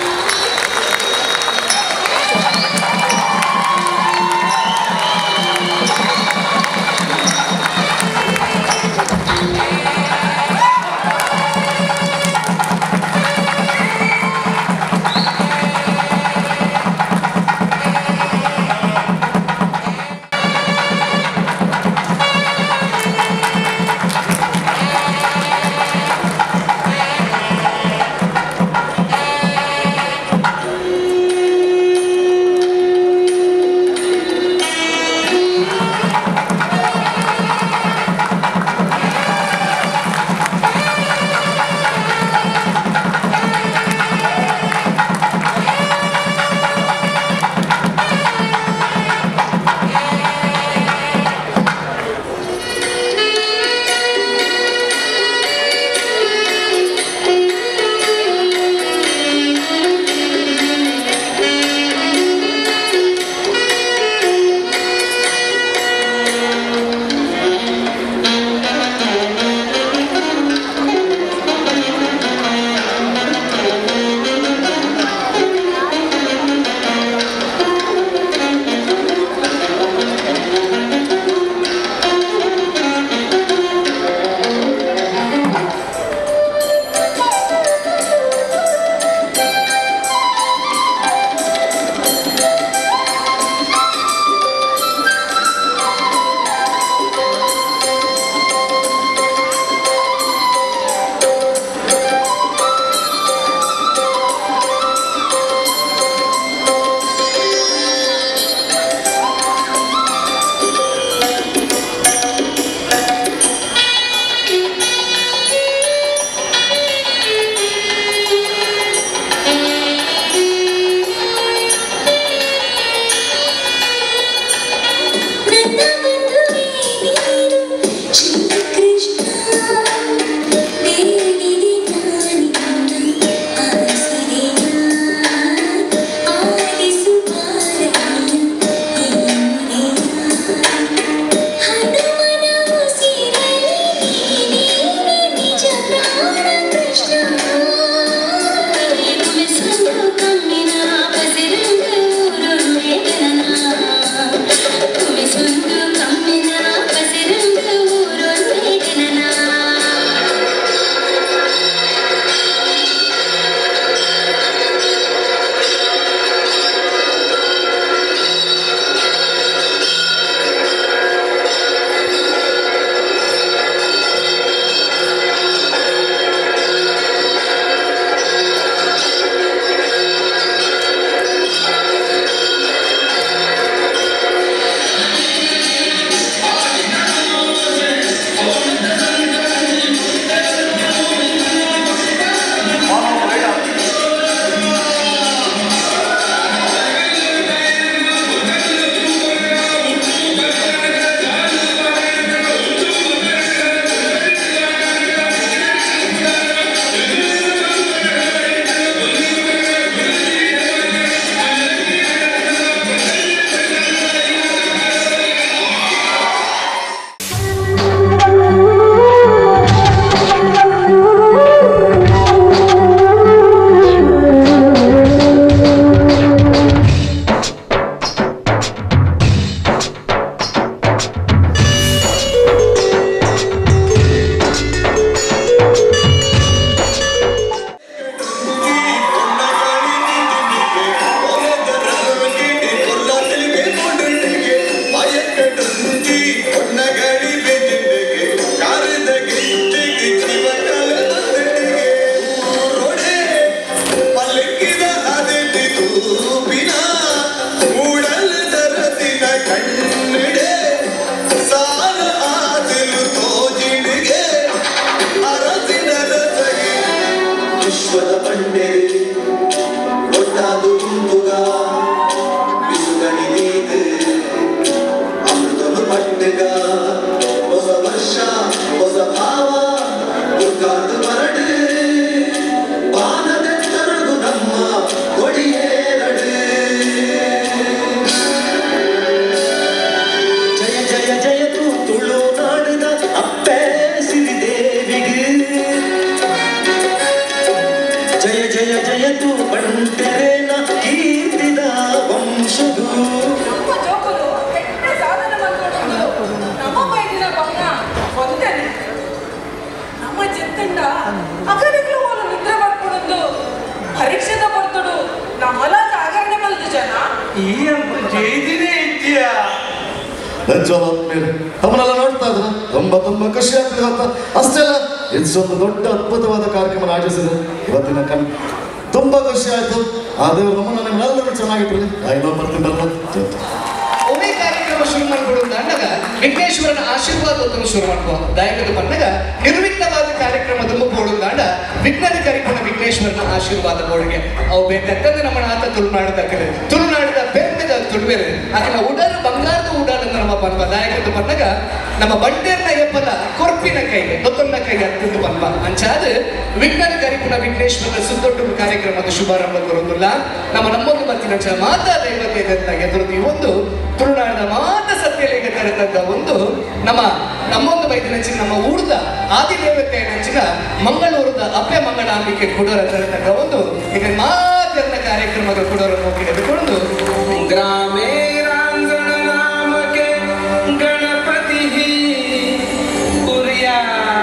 ಅಗಲಿಗಳು ಅವನು ನಿದ್ರೆ ಮಾಡ್ಕೊಂಡು ಪರೀಕ್ಷೆದ ಬರ್ತಡು ನಮ್ಮಲ್ಲ ಜಾಗರಣೆ ಮಲ್ದು ಜನ ಈ ಅಂತ ಜೈದಿನೇ ಇದ್ದೀಯಾ ಮೇಲೆ ಅವನ್ನೆಲ್ಲ ನೋಡ್ತಾ ಇದ್ರ ತುಂಬಾ ತುಂಬಾ ಖುಷಿ ಆಗ್ತದೆ ಗೊತ್ತಾ ಅಷ್ಟೆಲ್ಲ ಇಷ್ಟೊಂದು ದೊಡ್ಡ ಅದ್ಭುತವಾದ ಕಾರ್ಯಕ್ರಮ ಆಯೋಜಿಸಿದೆ ಇವತ್ತಿನ ಕಣ್ ತುಂಬಾ ಖುಷಿ ಆಯ್ತು ಆ ದೇವರು ನಮ್ಮನ್ನ ನಿಮ್ಮೆಲ್ಲರೂ ಚೆನ್ನಾಗಿರ್ಲಿ ನಾ ಇನ್ನೊಬ್ಬ ಬರ್ತೀನಲ್ಲ ಒಮ್ಮೆ ಕಾರ್ಯಕ್ರಮ ಶುರು ಮಾಡ್ಬಿಡು ಅಂದಾಗ ವಿಘ್ನೇಶ್ವರನ ಆಶೀರ್ವಾದ ಶುರು ಮಾಡ್ಕೋ ದಾಯಕದ ಬಂದಾಗ ನಿರ್ವಿಘ್ನವಾದ ಕಾರ್ಯಕ್ರಮ ತುಂಬಬಹುದು ದಾಂಡ ವಿಘ್ನದ ಕರಿಪಣ ವಿಘ್ನೇಶ್ವರನ ಆಶೀರ್ವಾದ ಬೋಳಿಗೆ ಅವು ಬೇಕಂತಂದ್ರೆ ನಮ್ಮ ಆತ ತುಳುನಾಡದಕ್ಕಲೆ ತುಳುನಾಡದ ಬೆಂಬದ ತುಳುವೆರೆ ಆಕಿನ ಉಡಲು ಬಂಗಾರದ ಉಡಾಲ ನಮ್ಮ ಪನ್ಪ ದಾಯಕದ ಬಂದಾಗ ನಮ್ಮ ಬಂಡೇರ್ನ ಎಪ್ಪಲ ಕೊರ್ಪಿನ ಕೈಗೆ ದೊತ್ತೊಂದ ಕೈಗೆ ಹತ್ತಿದ್ದು ಪನ್ಪ ಅಂಚಾದ ವಿಘ್ನದ ಕರಿಪಣ ವಿಘ್ನೇಶ್ವರನ ಸುತ್ತೊಟ್ಟು ಕಾರ್ಯಕ್ರಮದ ಶುಭಾರಂಭ ಕೊರೋದಿಲ್ಲ ನಮ್ಮ ನಮ್ಮೊಂದು ಮತ್ತಿನ ಚ ಮಾತಾ ದೈವತೆ ಎದುರು ಈ ಒಂದು ತುಳುನಾಡಿನ ಮಾತ ಸತ್ಯಲಿಗೆ ಕರೆತಂದ ಒಂದು ನಮ್ಮ ನಮ್ಮೊಂದು ಬೈದಿನಂಚಿನ ನಮ್ಮ ಊರ್ದ ಆದಿದೇವತೆ ನಂಚಿನ ಮಂಗಳೂರದ ಅಪ್ಪೆ ಮಂಗಳಾಂಬಿಕೆ ಕುಡೋರ ತರತಕ್ಕ ಒಂದು ಈಗ ಮಾತನ್ನ ಕಾರ್ಯಕ್ರಮದ ಕುಡೋರ ತೆಗೆದುಕೊಂಡು ಗ್ರಾಮೇ ರಾಂಗಣ ನಾಮಕೆ ಗಣಪತಿ ಕುರ್ಯಾ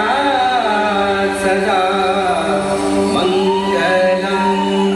ಸದಾ ಮಂಗಲಂ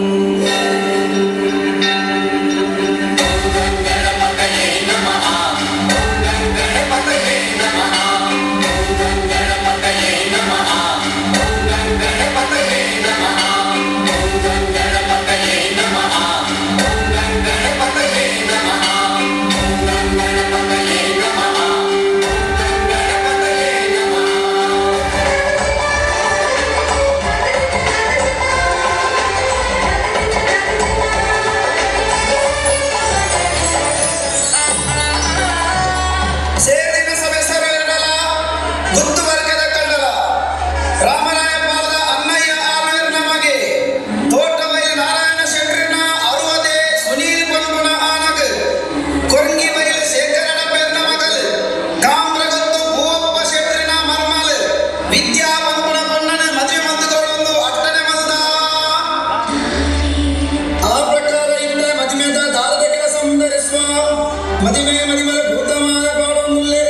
ಸೇರಿನ ಸಭೆಸರ ಇರಲ ಗುತ್ತು ವರ್ಗದ ಕಂಡಲ ರಾಮರಾಯ ಪಾಲದ ಅಣ್ಣಯ್ಯ ಆಮೇಲೆ ನಮಗೆ ತೋಟಬೈಲು ನಾರಾಯಣ ಶೆಟ್ರಿನ ಅರುವದೆ ಸುನೀಲ್ ಪನ್ಪುನ ಆನಗ್ ಕೊರಂಗಿ ಬೈಲು ಶೇಖರನ ಪೆರ್ನ ಮಗಲ್ ಕಾಮ್ರಗತ್ತು ಭೂವಪ್ಪ ಶೆಟ್ರಿನ ಮರ್ಮಲ್ ವಿದ್ಯಾ ಪನ್ಪುನ ಪೊನ್ನನ ಮದುವೆ ಮಂದುಗಳೊಂದು ಅಟ್ಟನೆ ಮಂದ ಆ ಪ್ರಕಾರ ಇಲ್ಲೇ ಮದುವೆದ ದಾರದ ಕೆಲಸ ಮುಂದರಿಸುವ ಮದುವೆ ಮದುವೆ ಭೂತಮಾನ ಪಾಡೊಂದುಲ್ಲೇ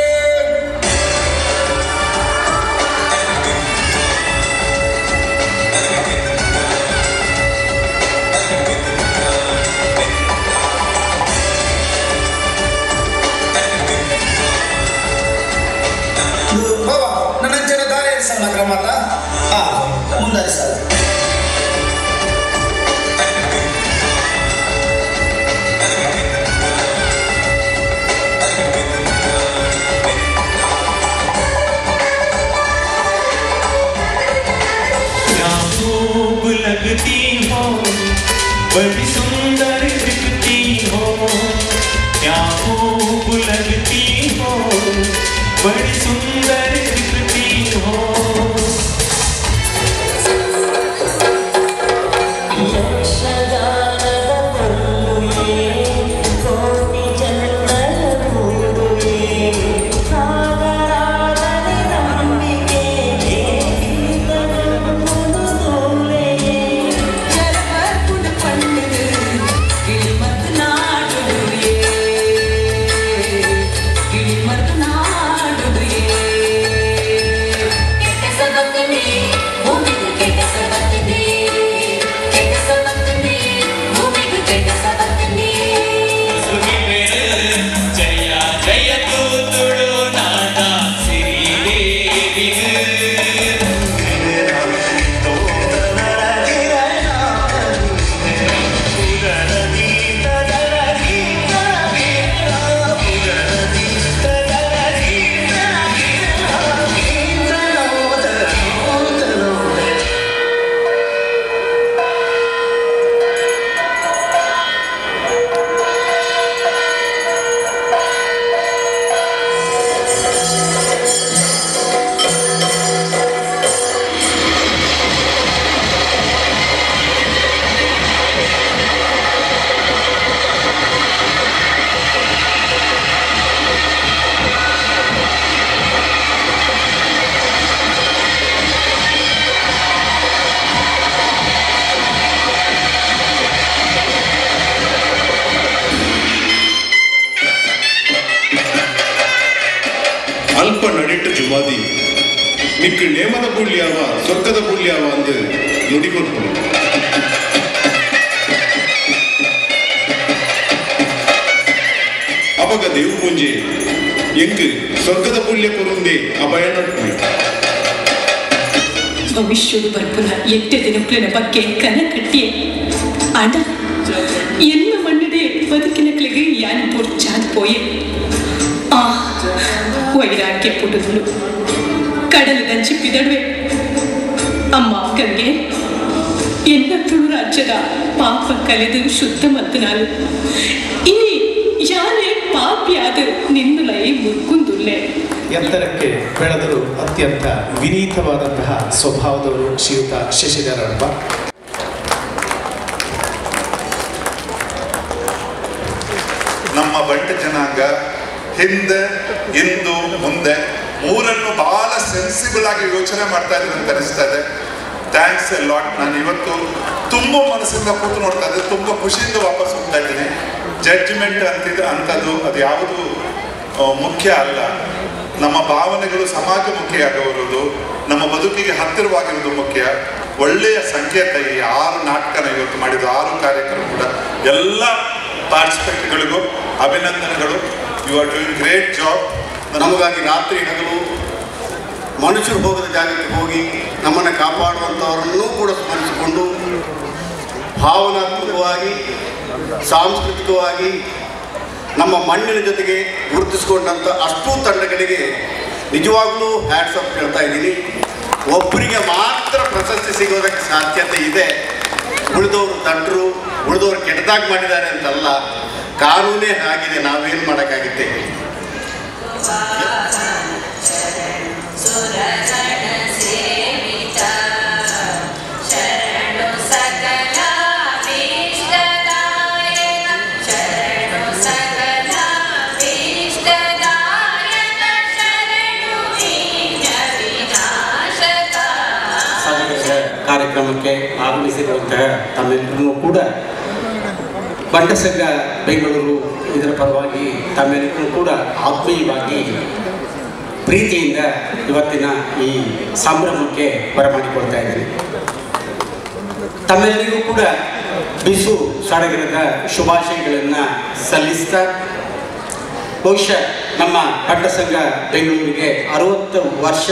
ಬಾಬಾ ನನ್ನ ಜನ ದಾರಿ ಸಣ್ಣ ಕ್ರಮ ಅಲ್ಲ ಆ ಮುಂದರಿಸಲ್ಲ क्या खूब लगती हो बड़ी सुंदर दिखती हो क्या खूब लगती हो बड़ी सुंदर दिखती हो ಜಯ ಜಯ ತುಳುನಾಡ ಸಿರಿದೇವಿಗೆ ಅಲ್ಪ ನಡಿಟ್ಟು ಜುಮಾದಿ ನಿಕ್ಕು ನೇಮದ ಬುಳ್ಳಿಯಾವ ಸ್ವರ್ಗದ ಬುಳ್ಳಿಯಾವ ಅಂದು ನುಡಿಕೊಟ್ಟು ಅವಾಗ ದೇವು ಮುಂಜೆ ಎಂಕ್ ಸ್ವರ್ಗದ ಬುಳ್ಯ ಕೊರುಂದೆ ಅಭಯ ನಡ್ಪು ಭವಿಷ್ಯದ ಬರ್ಪುನ ಎಟ್ಟೆ ದಿನಪುಲಿನ ಬಗ್ಗೆ ಕನ ಕಟ್ಟಿಯೆ ಆಂಡ ಎಲ್ಲ ಮಣ್ಣಡೆ ಬದುಕಿನಕ್ಲಿಗೆ ಯಾನ್ ಪೊರ್ಚಾದ್ ಪೋಯೆ ಆ ವೈರಾಗ್ಯ ಪುಟುಗಳು ಕಡಲು ಗಂಚಿ ಪಿದಡ್ವೆ ಅಮ್ಮ ಗಂಗೆ ಎಲ್ಲ ತುಳು ರಾಜ್ಯದ ಪಾಪ ಕಲೆದು ಶುದ್ಧ ಮತ್ತು ನಾನು ಇನಿ ಯಾನೇ ಪಾಪಿಯಾದ ನಿನ್ನುಲೈ ಮುರ್ಕುಂದುಲ್ಲೆ ಎತ್ತರಕ್ಕೆ ಬೆಳೆದರೂ ಅತ್ಯಂತ ವಿನೀತವಾದಂತಹ ಸ್ವಭಾವದವರು ಶ್ರೀಯುತ ಶಶಿಧರಪ್ಪ ನಮ್ಮ ಬಂಟ ಜನಾಂಗ ಹಿಂದೆ ಇಂದು ಮುಂದೆ ಮೂರನ್ನು ಬಹಳ ಸೆನ್ಸಿಬಲ್ ಆಗಿ ಯೋಚನೆ ಮಾಡ್ತಾ ಇದ್ರು ಅಂತ ಅನಿಸ್ತಾ ಇದೆ ಥ್ಯಾಂಕ್ಸ್ ಎ ಲಾಟ್ ನಾನು ಇವತ್ತು ತುಂಬ ಮನಸ್ಸಿಂದ ಕೂತು ನೋಡ್ತಾ ಇದ್ದೆ ತುಂಬ ಖುಷಿಯಿಂದ ವಾಪಸ್ ಹೋಗ್ತಾ ಇದ್ದೀನಿ ಜಡ್ಜ್ಮೆಂಟ್ ಅಂತಿದ್ದು ಅಂಥದ್ದು ಅದು ಯಾವುದು ಆ, ಮುಖ್ಯ ಅಲ್ಲ ನಮ್ಮ ಭಾವನೆಗಳು ಸಮಾಜಮುಖಿಯಾಗಿರುವುದು ನಮ್ಮ ಬದುಕಿಗೆ ಹತ್ತಿರವಾಗಿರುವುದು ಮುಖ್ಯ ಒಳ್ಳೆಯ ಸಂಕೇತ ಈ ಆರು ನಾಟಕನ ಇವತ್ತು ಮಾಡಿದ ಆರು ಕಾರ್ಯಕ್ರಮ ಕೂಡ ಎಲ್ಲ ಪಾರ್ಟಿಸಿಪೆಂಟ್ಗಳಿಗೂ ಅಭಿನಂದನೆಗಳು you are doing great job ನಮಗಾಗಿ ರಾತ್ರಿ ಹಗಲು ಮನುಷ್ಯರು ಹೋಗದ ಜಾಗಕ್ಕೆ ಹೋಗಿ ನಮ್ಮನ್ನು ಕಾಪಾಡುವಂಥವರನ್ನೂ ಕೂಡ ಸ್ಮರಿಸಿಕೊಂಡು ಭಾವನಾತ್ಮಕವಾಗಿ ಸಾಂಸ್ಕೃತಿಕವಾಗಿ ನಮ್ಮ ಮಣ್ಣಿನ ಜೊತೆಗೆ ಗುರುತಿಸಿಕೊಂಡಂಥ ಅಷ್ಟೂ ತಂಡಗಳಿಗೆ ನಿಜವಾಗ್ಲೂ ಹ್ಯಾಟ್ಸ್ ಅಪ್ ಹೇಳ್ತಾ ಇದ್ದೀನಿ ಒಬ್ಬರಿಗೆ ಮಾತ್ರ ಪ್ರಶಸ್ತಿ ಸಿಗೋದಕ್ಕೆ ಸಾಧ್ಯತೆ ಇದೆ ಉಳಿದವರು ದಡ್ರು ಉಳಿದವರು ಕೆಟ್ಟದಾಗಿ ಮಾಡಿದ್ದಾರೆ ಅಂತಲ್ಲ ಕಾನೂನೇ ಆಗಿದೆ ನಾವೇನು ಮಾಡೋಕ್ಕಾಗುತ್ತೆ ಸಾಧಕರ ಕಾರ್ಯಕ್ರಮಕ್ಕೆ ಆಗಮಿಸಿರುವಂತಹ ತಮ್ಮೆಲ್ಲರೂ ಕೂಡ ಬಂಟ ಸಂಘ ಬೆಂಗಳೂರು ಇದರ ಪರವಾಗಿ ತಮ್ಮೆಲ್ಲರೂ ಕೂಡ ಆತ್ಮೀಯವಾಗಿ ಪ್ರೀತಿಯಿಂದ ಇವತ್ತಿನ ಈ ಸಂಭ್ರಮಕ್ಕೆ ಬರಮಾಡಿಕೊಳ್ತಾ ಇದ್ದೀನಿ ತಮ್ಮೆಲ್ಲರಿಗೂ ಕೂಡ ಬಿಸು ಸಡಗರದ ಶುಭಾಶಯಗಳನ್ನು ಸಲ್ಲಿಸ್ತಾ ಬಹುಶಃ ನಮ್ಮ ಬಂಟ ಸಂಘ ಬೆಂಗಳೂರಿಗೆ ಅರವತ್ತು ವರ್ಷ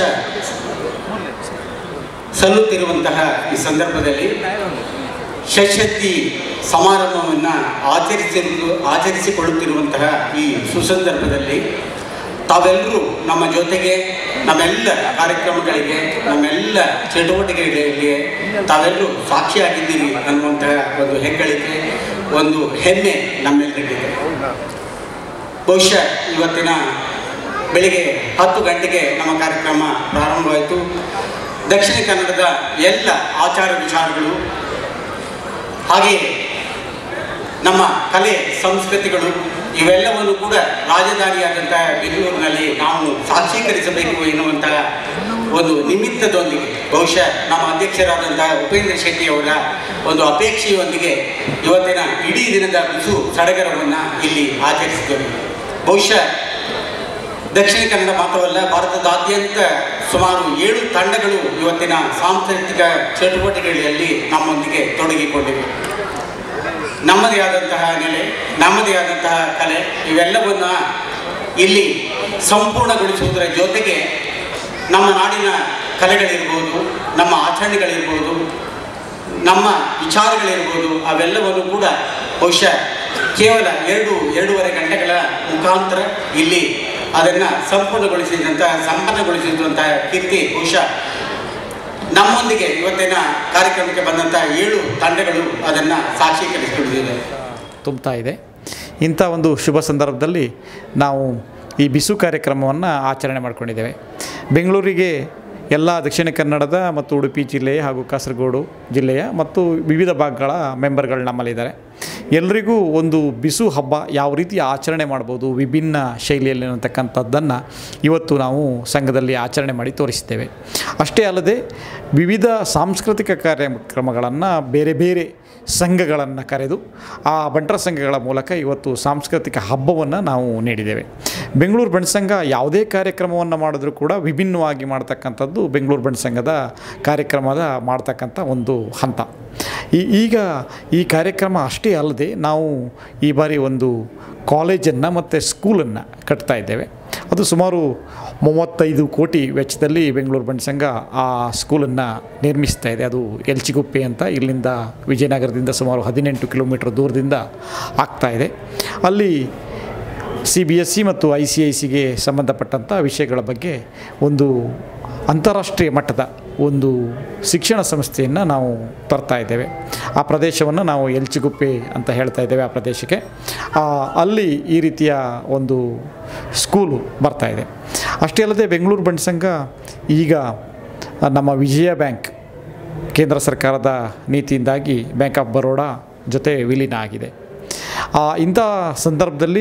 ಸಲ್ಲುತ್ತಿರುವಂತಹ ಈ ಸಂದರ್ಭದಲ್ಲಿ ಷಷ್ಠಿ ಸಮಾರಂಭವನ್ನು ಆಚರಿಸಿರು ಆಚರಿಸಿಕೊಳ್ಳುತ್ತಿರುವಂತಹ ಈ ಸುಸಂದರ್ಭದಲ್ಲಿ ತಾವೆಲ್ಲರೂ ನಮ್ಮ ಜೊತೆಗೆ ನಮ್ಮೆಲ್ಲ ಕಾರ್ಯಕ್ರಮಗಳಿಗೆ ನಮ್ಮೆಲ್ಲ ಚಟುವಟಿಕೆಗಳಿಗೆ ತಾವೆಲ್ಲರೂ ಸಾಕ್ಷಿಯಾಗಿದ್ದೀರಿ ಅನ್ನುವಂತಹ ಒಂದು ಹೆಗ್ಗಳಿಕೆ ಒಂದು ಹೆಮ್ಮೆ ನಮ್ಮೆಲ್ಲರಿಗಿದೆ ಬಹುಶಃ ಇವತ್ತಿನ ಬೆಳಿಗ್ಗೆ ಹತ್ತು ಗಂಟೆಗೆ ನಮ್ಮ ಕಾರ್ಯಕ್ರಮ ಪ್ರಾರಂಭವಾಯಿತು ದಕ್ಷಿಣ ಕನ್ನಡದ ಎಲ್ಲ ಆಚಾರ ವಿಚಾರಗಳು ಹಾಗೆಯೇ ನಮ್ಮ ಕಲೆ ಸಂಸ್ಕೃತಿಗಳು ಇವೆಲ್ಲವನ್ನು ಕೂಡ ರಾಜಧಾನಿಯಾದಂತಹ ಬೆಂಗಳೂರಿನಲ್ಲಿ ನಾವು ಸಾಕ್ಷೀಕರಿಸಬೇಕು ಎನ್ನುವಂತಹ ಒಂದು ನಿಮಿತ್ತದೊಂದಿಗೆ ಬಹುಶಃ ನಮ್ಮ ಅಧ್ಯಕ್ಷರಾದಂತಹ ಉಪೇಂದ್ರ ಶೆಟ್ಟಿ ಅವರ ಒಂದು ಅಪೇಕ್ಷೆಯೊಂದಿಗೆ ಇವತ್ತಿನ ಇಡೀ ದಿನದ ಬಿಸು ಸಡಗರವನ್ನು ಇಲ್ಲಿ ಆಚರಿಸಿದ್ದೇವೆ ಬಹುಶಃ ದಕ್ಷಿಣ ಕನ್ನಡ ಮಾತ್ರವಲ್ಲ ಭಾರತದಾದ್ಯಂತ ಸುಮಾರು ಏಳು ತಂಡಗಳು ಇವತ್ತಿನ ಸಾಂಸ್ಕೃತಿಕ ಚಟುವಟಿಕೆಗಳಲ್ಲಿ ನಮ್ಮೊಂದಿಗೆ ತೊಡಗಿಕೊಂಡಿವೆ ನಮ್ಮದೇ ಆದಂತಹ ನೆಲೆ ನಮ್ಮದೇ ಆದಂತಹ ಕಲೆ ಇವೆಲ್ಲವನ್ನ ಇಲ್ಲಿ ಸಂಪೂರ್ಣಗೊಳಿಸುವುದರ ಜೊತೆಗೆ ನಮ್ಮ ನಾಡಿನ ಕಲೆಗಳಿರ್ಬೋದು ನಮ್ಮ ಆಚರಣೆಗಳಿರ್ಬೋದು ನಮ್ಮ ವಿಚಾರಗಳಿರ್ಬೋದು ಅವೆಲ್ಲವನ್ನು ಕೂಡ ಬಹುಶಃ ಕೇವಲ ಎರಡು ಎರಡೂವರೆ ಗಂಟೆಗಳ ಮುಖಾಂತರ ಇಲ್ಲಿ ಅದನ್ನು ಸಂಪೂರ್ಣಗೊಳಿಸಿದಂತಹ ಸಂಪನ್ನಗೊಳಿಸಿದಂತಹ ಕೀರ್ತಿ ಬಹುಶಃ ನಮ್ಮೊಂದಿಗೆ ಇವತ್ತಿನ ಕಾರ್ಯಕ್ರಮಕ್ಕೆ ಬಂದಂತಹ ಏಳು ತಂಡಗಳು ಅದನ್ನು ಸಾಕ್ಷೀಕರಿಸಿಕೊಂಡಿದೆ ತುಂಬ್ತಾ ಇದೆ ಇಂಥ ಒಂದು ಶುಭ ಸಂದರ್ಭದಲ್ಲಿ ನಾವು ಈ ಬಿಸು ಕಾರ್ಯಕ್ರಮವನ್ನು ಆಚರಣೆ ಮಾಡ್ಕೊಂಡಿದ್ದೇವೆ ಬೆಂಗಳೂರಿಗೆ ಎಲ್ಲ ದಕ್ಷಿಣ ಕನ್ನಡದ ಮತ್ತು ಉಡುಪಿ ಜಿಲ್ಲೆಯ ಹಾಗೂ ಕಾಸರಗೋಡು ಜಿಲ್ಲೆಯ ಮತ್ತು ವಿವಿಧ ಭಾಗಗಳ ಮೆಂಬರ್ಗಳು ನಮ್ಮಲ್ಲಿದ್ದಾರೆ ಎಲ್ರಿಗೂ ಒಂದು ಬಿಸು ಹಬ್ಬ ಯಾವ ರೀತಿ ಆಚರಣೆ ಮಾಡ್ಬೋದು ವಿಭಿನ್ನ ಶೈಲಿಯಲ್ಲಿ ಅನ್ನತಕ್ಕಂಥದ್ದನ್ನು ಇವತ್ತು ನಾವು ಸಂಘದಲ್ಲಿ ಆಚರಣೆ ಮಾಡಿ ತೋರಿಸಿದ್ದೇವೆ ಅಷ್ಟೇ ಅಲ್ಲದೆ ವಿವಿಧ ಸಾಂಸ್ಕೃತಿಕ ಕಾರ್ಯಕ್ರಮಗಳನ್ನು ಬೇರೆ ಬೇರೆ ಸಂಘಗಳನ್ನು ಕರೆದು ಆ ಬಂಟರ ಸಂಘಗಳ ಮೂಲಕ ಇವತ್ತು ಸಾಂಸ್ಕೃತಿಕ ಹಬ್ಬವನ್ನು ನಾವು ನೀಡಿದ್ದೇವೆ ಬೆಂಗಳೂರು ಬಂಟ್ ಸಂಘ ಯಾವುದೇ ಕಾರ್ಯಕ್ರಮವನ್ನು ಮಾಡಿದ್ರೂ ಕೂಡ ವಿಭಿನ್ನವಾಗಿ ಮಾಡ್ತಕ್ಕಂಥದ್ದು ಬೆಂಗಳೂರು ಬಂಟ್ ಸಂಘದ ಕಾರ್ಯಕ್ರಮದ ಮಾಡ್ತಕ್ಕಂಥ ಒಂದು ಹಂತ ಈ ಈಗ ಈ ಕಾರ್ಯಕ್ರಮ ಅಷ್ಟೇ ಅಲ್ಲದೆ ನಾವು ಈ ಬಾರಿ ಒಂದು ಕಾಲೇಜನ್ನು ಮತ್ತು ಸ್ಕೂಲನ್ನು ಕಟ್ತಾ ಇದ್ದೇವೆ ಅದು ಸುಮಾರು ಮೂವತ್ತೈದು ಕೋಟಿ ವೆಚ್ಚದಲ್ಲಿ ಬೆಂಗಳೂರು ಬಂಟ್ ಸಂಘ ಆ ಸ್ಕೂಲನ್ನು ನಿರ್ಮಿಸ್ತಾ ಇದೆ ಅದು ಎಲ್ಚಿಗುಪ್ಪೆ ಅಂತ ಇಲ್ಲಿಂದ ವಿಜಯನಗರದಿಂದ ಸುಮಾರು ಹದಿನೆಂಟು ಕಿಲೋಮೀಟ್ರ್ ದೂರದಿಂದ ಆಗ್ತಾ ಇದೆ ಅಲ್ಲಿ ಸಿ ಬಿ ಎಸ್ ಸಿ ಮತ್ತು ಐ ಸಿ ಐ ಸಿಗೆ ಸಂಬಂಧಪಟ್ಟಂಥ ವಿಷಯಗಳ ಬಗ್ಗೆ ಒಂದು ಅಂತಾರಾಷ್ಟ್ರೀಯ ಮಟ್ಟದ ಒಂದು ಶಿಕ್ಷಣ ಸಂಸ್ಥೆಯನ್ನು ನಾವು ತರ್ತಾ ಇದ್ದೇವೆ ಆ ಪ್ರದೇಶವನ್ನು ನಾವು ಎಲ್ಚಿಗುಪ್ಪೆ ಅಂತ ಹೇಳ್ತಾ ಇದ್ದೇವೆ ಆ ಪ್ರದೇಶಕ್ಕೆ ಆ, ಅಲ್ಲಿ ಈ ರೀತಿಯ ಒಂದು ಸ್ಕೂಲು ಬರ್ತಾ ಇದೆ ಅಷ್ಟೇ ಅಲ್ಲದೆ ಬೆಂಗಳೂರು ಬಂಟ್ ಸಂಘ ಈಗ ನಮ್ಮ ವಿಜಯ ಬ್ಯಾಂಕ್ ಕೇಂದ್ರ ಸರ್ಕಾರದ ನೀತಿಯಿಂದಾಗಿ ಬ್ಯಾಂಕ್ ಆಫ್ ಬರೋಡಾ ಜೊತೆ ವಿಲೀನ ಆಗಿದೆ ಆ, ಇಂಥ ಸಂದರ್ಭದಲ್ಲಿ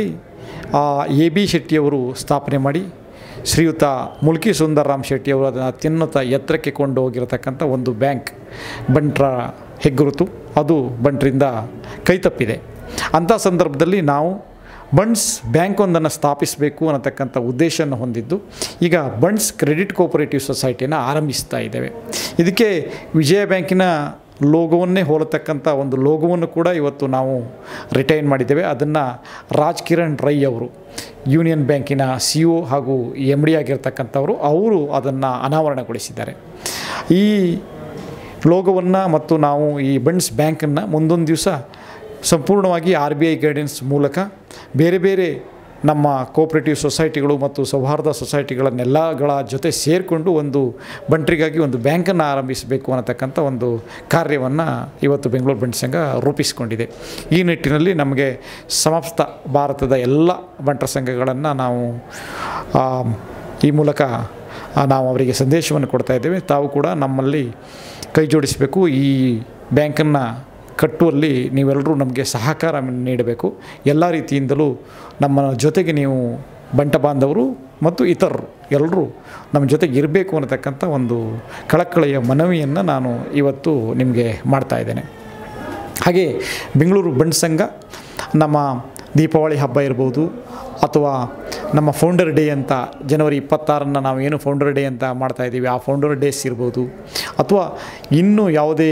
ಎ ಬಿ ಶೆಟ್ಟಿಯವರು ಸ್ಥಾಪನೆ ಮಾಡಿ ಶ್ರೀಯುತ ಮುಲ್ಕಿ ಸುಂದರರಾಮ್ ಶೆಟ್ಟಿಯವರು ಅದನ್ನು ಅತ್ಯುನ್ನತ ಎತ್ತರಕ್ಕೆ ಕೊಂಡು ಹೋಗಿರತಕ್ಕಂಥ ಒಂದು ಬ್ಯಾಂಕ್ ಬಂಟ್ರ ಹೆಗ್ಗುರುತು ಅದು ಬಂಟ್ರಿಂದ ಕೈತಪ್ಪಿದೆ ಅಂಥ ಸಂದರ್ಭದಲ್ಲಿ ನಾವು ಬಂಡ್ಸ್ ಬ್ಯಾಂಕ್ ಒಂದನ್ನು ಸ್ಥಾಪಿಸಬೇಕು ಅನ್ನತಕ್ಕಂಥ ಉದ್ದೇಶವನ್ನು ಹೊಂದಿದ್ದು ಈಗ ಬಂಡ್ಸ್ ಕ್ರೆಡಿಟ್ ಕೋಪರೇಟಿವ್ ಸೊಸೈಟಿನ ಆರಂಭಿಸ್ತಾ ಇದ್ದೇವೆ ಇದಕ್ಕೆ ವಿಜಯ ಬ್ಯಾಂಕಿನ ಲೋಗೋವನ್ನೇ ಹೋಲತಕ್ಕಂಥ ಒಂದು ಲೋಗೋವನ್ನು ಕೂಡ ಇವತ್ತು ನಾವು ರಿಟೈನ್ ಮಾಡಿದ್ದೇವೆ ಅದನ್ನು ರಾಜ್ ಕಿರಣ್ ರೈ ಅವರು ಯೂನಿಯನ್ ಬ್ಯಾಂಕಿನ ಸಿ ಒ ಹಾಗೂ ಎಮ್ ಡಿ ಆಗಿರ್ತಕ್ಕಂಥವರು ಅವರು ಅದನ್ನು ಅನಾವರಣಗೊಳಿಸಿದ್ದಾರೆ ಈ ಲೋಗೋವನ್ನು ಮತ್ತು ನಾವು ಈ ಬಂಡ್ಸ್ ಬ್ಯಾಂಕನ್ನು ಮುಂದೊಂದು ದಿವಸ ಸಂಪೂರ್ಣವಾಗಿ ಆರ್ ಬಿ ಐ ಗೈಡೆನ್ಸ್ ಮೂಲಕ ಬೇರೆ ಬೇರೆ ನಮ್ಮ ಕೋಪ್ರೇಟಿವ್ ಸೊಸೈಟಿಗಳು ಮತ್ತು ಸೌಹಾರ್ದ ಸೊಸೈಟಿಗಳನ್ನೆಲ್ಲಗಳ ಜೊತೆ ಸೇರಿಕೊಂಡು ಒಂದು ಬಂಟ್ರಿಗಾಗಿ ಒಂದು ಬ್ಯಾಂಕನ್ನು ಆರಂಭಿಸಬೇಕು ಅನ್ನತಕ್ಕಂಥ ಒಂದು ಕಾರ್ಯವನ್ನು ಇವತ್ತು ಬೆಂಗಳೂರು ಬಂಟ್ ಸಂಘ ರೂಪಿಸಿಕೊಂಡಿದೆ ಈ ನಿಟ್ಟಿನಲ್ಲಿ ನಮಗೆ ಸಮಸ್ತ ಭಾರತದ ಎಲ್ಲ ಬಂಟರ ಸಂಘಗಳನ್ನು ನಾವು ಆ, ಈ ಮೂಲಕ ಆ, ನಾವು ಅವರಿಗೆ ಸಂದೇಶವನ್ನು ಕೊಡ್ತಾ ಇದ್ದೇವೆ ತಾವು ಕೂಡ ನಮ್ಮಲ್ಲಿ ಕೈ ಜೋಡಿಸಬೇಕು ಈ ಬ್ಯಾಂಕನ್ನು ಕಟ್ಟುವಲ್ಲಿ ನೀವೆಲ್ಲರೂ ನಮಗೆ ಸಹಕಾರ ನೀಡಬೇಕು ಎಲ್ಲ ರೀತಿಯಿಂದಲೂ ನಮ್ಮ ಜೊತೆಗೆ ನೀವು ಬಂಟ ಬಾಂಧವರು ಮತ್ತು ಇತರರು ಎಲ್ಲರೂ ನಮ್ಮ ಜೊತೆಗೆ ಇರಬೇಕು ಅನ್ನತಕ್ಕಂಥ ಒಂದು ಕಳಕಳೆಯ ಮನವಿಯನ್ನು ನಾನು ಇವತ್ತು ನಿಮಗೆ ಮಾಡ್ತಾ ಇದ್ದೇನೆ ಹಾಗೆ ಬೆಂಗಳೂರು ಬಂಟ್ ಸಂಘ ನಮ್ಮ ದೀಪಾವಳಿ ಹಬ್ಬ ಇರ್ಬೋದು ಅಥವಾ ನಮ್ಮ ಫೌಂಡರ್ ಡೇ ಅಂತ ಜನವರಿ ಇಪ್ಪತ್ತಾರನ್ನು ನಾವು ಏನು ಫೌಂಡರ್ ಡೇ ಅಂತ ಮಾಡ್ತಾ ಇದ್ದೀವಿ ಆ ಫೌಂಡರ್ ಡೇಸ್ ಇರ್ಬೋದು ಅಥವಾ ಇನ್ನೂ ಯಾವುದೇ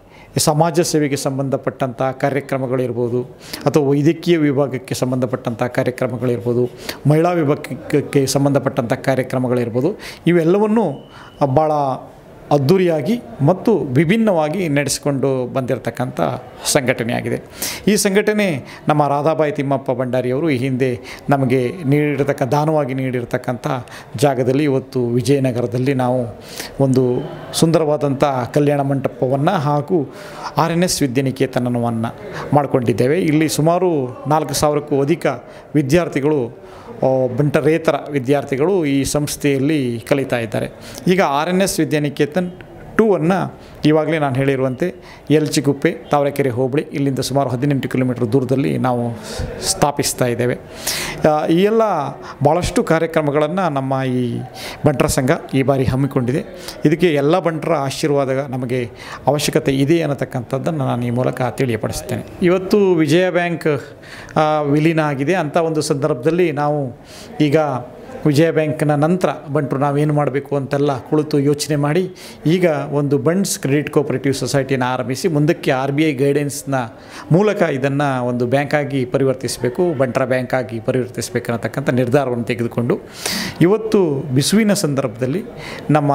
ಸಮಾಜ ಸೇವೆಗೆ ಸಂಬಂಧಪಟ್ಟಂಥ ಕಾರ್ಯಕ್ರಮಗಳಿರ್ಬೋದು ಅಥವಾ ವೈದ್ಯಕೀಯ ವಿಭಾಗಕ್ಕೆ ಸಂಬಂಧಪಟ್ಟಂಥ ಕಾರ್ಯಕ್ರಮಗಳಿರ್ಬೋದು ಮಹಿಳಾ ವಿಭಾಗಕ್ಕೆ ಸಂಬಂಧಪಟ್ಟಂಥ ಕಾರ್ಯಕ್ರಮಗಳಿರ್ಬೋದು ಇವೆಲ್ಲವನ್ನೂ ಭಾಳ ಅದ್ಧೂರಿಯಾಗಿ ಮತ್ತು ವಿಭಿನ್ನವಾಗಿ ನಡೆಸಿಕೊಂಡು ಬಂದಿರತಕ್ಕಂಥ ಸಂಘಟನೆಯಾಗಿದೆ ಈ ಸಂಘಟನೆ ನಮ್ಮ ರಾಧಾಬಾಯಿ ತಿಮ್ಮಪ್ಪ ಭಂಡಾರಿಯವರು ಈ ಹಿಂದೆ ನಮಗೆ ನೀಡಿರತಕ್ಕ ದಾನವಾಗಿ ನೀಡಿರತಕ್ಕಂಥ ಜಾಗದಲ್ಲಿ ಇವತ್ತು ವಿಜಯನಗರದಲ್ಲಿ ನಾವು ಒಂದು ಸುಂದರವಾದಂಥ ಕಲ್ಯಾಣ ಮಂಟಪವನ್ನು ಹಾಗೂ ಆರ್ ಎನ್ ಎಸ್ ವಿದ್ಯಾನಿಕೇತನವನ್ನು ಮಾಡಿಕೊಂಡಿದ್ದೇವೆ ಇಲ್ಲಿ ಸುಮಾರು ನಾಲ್ಕು ಸಾವಿರಕ್ಕೂ ಅಧಿಕ ವಿದ್ಯಾರ್ಥಿಗಳು ಆ, ಬಂಟರೇತರ ವಿದ್ಯಾರ್ಥಿಗಳು ಈ ಸಂಸ್ಥೆಯಲ್ಲಿ ಕಲಿತಾ ಇದ್ದಾರೆ ಈಗ R N S Vidyaniketan two ಅನ್ನು ಇವಾಗಲೇ ನಾನು ಹೇಳಿರುವಂತೆ ಯಲ್ಚಿಗುಪ್ಪೆ ತಾವರೆಕೆರೆ ಹೋಬಳಿ ಇಲ್ಲಿಂದ ಸುಮಾರು ಹದಿನೆಂಟು ಕಿಲೋಮೀಟರ್ ದೂರದಲ್ಲಿ ನಾವು ಸ್ಥಾಪಿಸ್ತಾ ಇದ್ದೇವೆ ಆ, ಈ ಎಲ್ಲ ಭಾಳಷ್ಟು ಕಾರ್ಯಕ್ರಮಗಳನ್ನು ನಮ್ಮ ಈ ಬಂಟರ ಸಂಘ ಈ ಬಾರಿ ಹಮ್ಮಿಕೊಂಡಿದೆ ಇದಕ್ಕೆ ಎಲ್ಲ ಬಂಟರ ಆಶೀರ್ವಾದ ನಮಗೆ ಅವಶ್ಯಕತೆ ಇದೆ ಅನ್ನತಕ್ಕಂಥದ್ದನ್ನು ನಾನು ಈ ಮೂಲಕ ತಿಳಿಯಪಡಿಸ್ತೇನೆ ಇವತ್ತು ವಿಜಯ ಬ್ಯಾಂಕ್ ಆ, ವಿಲೀನ ಆಗಿದೆ ಅಂಥ ಒಂದು ಸಂದರ್ಭದಲ್ಲಿ ನಾವು ಈಗ ವಿಜಯ ಬ್ಯಾಂಕ್ನ ನಂತರ ಬಂಟರು ನಾವೇನು ಮಾಡಬೇಕು ಅಂತೆಲ್ಲ ಕುಳಿತು ಯೋಚನೆ ಮಾಡಿ ಈಗ ಒಂದು ಬಂಡ್ಸ್ ಕ್ರೆಡಿಟ್ ಕೋಪರೇಟಿವ್ ಸೊಸೈಟಿನ ಆರಂಭಿಸಿ ಮುಂದಕ್ಕೆ ಆರ್ ಬಿ ಐ ಗೈಡೆನ್ಸ್ನ ಮೂಲಕ ಇದನ್ನು ಒಂದು ಬ್ಯಾಂಕಾಗಿ ಪರಿವರ್ತಿಸಬೇಕು ಬಂಟರ ಬ್ಯಾಂಕಾಗಿ ಪರಿವರ್ತಿಸಬೇಕು ಅನ್ನತಕ್ಕಂಥ ನಿರ್ಧಾರವನ್ನು ತೆಗೆದುಕೊಂಡು ಇವತ್ತು ಬಿಸುವಿನ ಸಂದರ್ಭದಲ್ಲಿ ನಮ್ಮ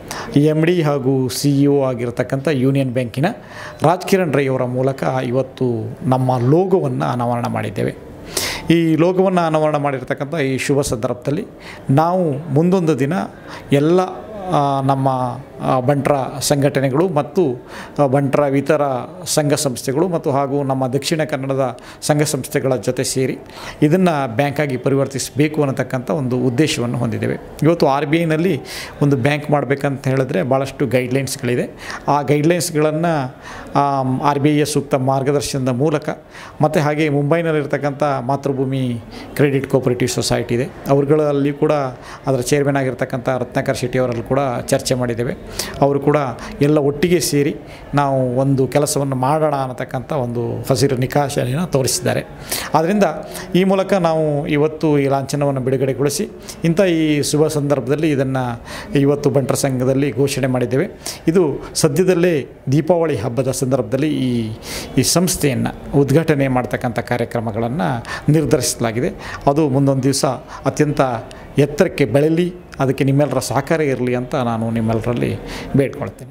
ಎಮ್ ಡಿ ಹಾಗೂ ಸಿ ಇ ಒ ಆಗಿರತಕ್ಕಂಥ ಯೂನಿಯನ್ ಬ್ಯಾಂಕಿನ ರಾಜ್ ಕಿರಣ್ ರೈ ಅವರ ಮೂಲಕ ಇವತ್ತು ನಮ್ಮ ಲೋಗೋವನ್ನು ಅನಾವರಣ ಮಾಡಿದ್ದೇವೆ ಈ ಲೋಗವನ್ನು ಅನಾವರಣ ಮಾಡಿರ್ತಕ್ಕಂಥ ಈ ಶುಭ ಸಂದರ್ಭದಲ್ಲಿ ನಾವು ಮುಂದೊಂದು ದಿನ ಎಲ್ಲ ಆ, ನಮ್ಮ ಆ, ಬಂಟ್ರ ಸಂಘಟನೆಗಳು ಮತ್ತು ಆ, ಬಂಟ್ರ ಇತರ ಸಂಘ ಸಂಸ್ಥೆಗಳು ಮತ್ತು ಹಾಗೂ ನಮ್ಮ ದಕ್ಷಿಣ ಕನ್ನಡದ ಸಂಘ ಸಂಸ್ಥೆಗಳ ಜೊತೆ ಸೇರಿ ಇದನ್ನು ಬ್ಯಾಂಕಾಗಿ ಪರಿವರ್ತಿಸಬೇಕು ಅನ್ನತಕ್ಕಂಥ ಒಂದು ಉದ್ದೇಶವನ್ನು ಹೊಂದಿದ್ದೇವೆ ಇವತ್ತು ಆರ್ ಬಿ ಐನಲ್ಲಿ ಒಂದು ಬ್ಯಾಂಕ್ ಮಾಡಬೇಕಂತ ಹೇಳಿದ್ರೆ ಭಾಳಷ್ಟು ಗೈಡ್ಲೈನ್ಸ್ಗಳಿದೆ ಆ ಗೈಡ್ಲೈನ್ಸ್ಗಳನ್ನು ಆರ್ ಬಿ ಐಯ ಸೂಕ್ತ ಮಾರ್ಗದರ್ಶನದ ಮೂಲಕ ಮತ್ತು ಹಾಗೆ ಮುಂಬೈನಲ್ಲಿರ್ತಕ್ಕಂಥ ಮಾತೃಭೂಮಿ ಕ್ರೆಡಿಟ್ ಕೋಪರೇಟಿವ್ ಸೊಸೈಟಿ ಇದೆ ಅವ್ರುಗಳಲ್ಲಿ ಕೂಡ ಅದರ ಚೇರ್ಮನ್ ಆಗಿರ್ತಕ್ಕಂಥ ರತ್ನಾಕರ್ ಶೆಟ್ಟಿ ಅವರಲ್ಲಿ ಕೂಡ ಚರ್ಚೆ ಮಾಡಿದ್ದೇವೆ ಅವರು ಕೂಡ ಎಲ್ಲ ಒಟ್ಟಿಗೆ ಸೇರಿ ನಾವು ಒಂದು ಕೆಲಸವನ್ನು ಮಾಡೋಣ ಅನ್ನತಕ್ಕಂಥ ಒಂದು ಹಸಿರು ನಿಕಾಶನೆಯನ್ನು ತೋರಿಸಿದ್ದಾರೆ ಆದ್ದರಿಂದ ಈ ಮೂಲಕ ನಾವು ಇವತ್ತು ಈ ಲಾಂಛನವನ್ನು ಬಿಡುಗಡೆಗೊಳಿಸಿ ಇಂಥ ಈ ಶುಭ ಸಂದರ್ಭದಲ್ಲಿ ಇದನ್ನು ಇವತ್ತು ಬಂಟರ ಸಂಘದಲ್ಲಿ ಘೋಷಣೆ ಮಾಡಿದ್ದೇವೆ ಇದು ಸದ್ಯದಲ್ಲೇ ದೀಪಾವಳಿ ಹಬ್ಬದ ಸಂದರ್ಭದಲ್ಲಿ ಈ ಈ ಸಂಸ್ಥೆಯನ್ನು ಉದ್ಘಾಟನೆ ಮಾಡ್ತಕ್ಕಂಥ ಕಾರ್ಯಕ್ರಮಗಳನ್ನು ನಿರ್ಧರಿಸಲಾಗಿದೆ ಅದು ಮುಂದೊಂದು ದಿವಸ ಅತ್ಯಂತ ಎತ್ತರಕ್ಕೆ ಬೆಳೆಯಲಿ ಅದಕ್ಕೆ ನಿಮ್ಮೆಲ್ಲರ ಸಹಕಾರ ಇರಲಿ ಅಂತ ನಾನು ನಿಮ್ಮೆಲ್ಲರಲ್ಲಿ ಬೇಡ್ಕೊಳ್ತೇನೆ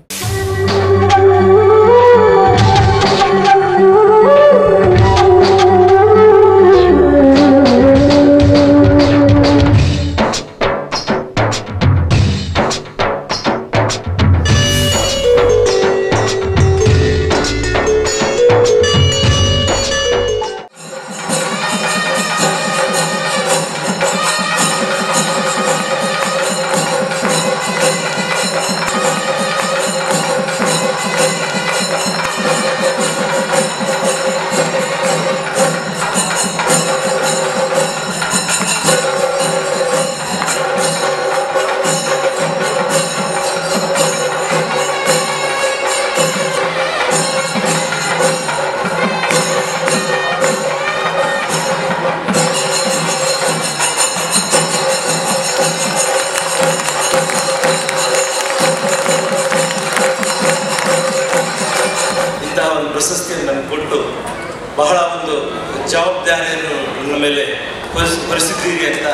ಇಂತಹ ಒಂದು ಪ್ರಶಸ್ತಿಯನ್ನು ನಮ್ಗೆ ಕೊಟ್ಟು ಬಹಳ ಒಂದು ಜವಾಬ್ದಾರಿಯನ್ನು ನನ್ನ ಮೇಲೆ ಹೊರಿಸ್ ಹೊರಿಸಿದ್ದೀರಿ ಅಂತ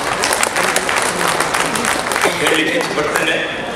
ಹೇಳಲಿಕ್ಕೆ ಇಷ್ಟಪಡ್ತೇನೆ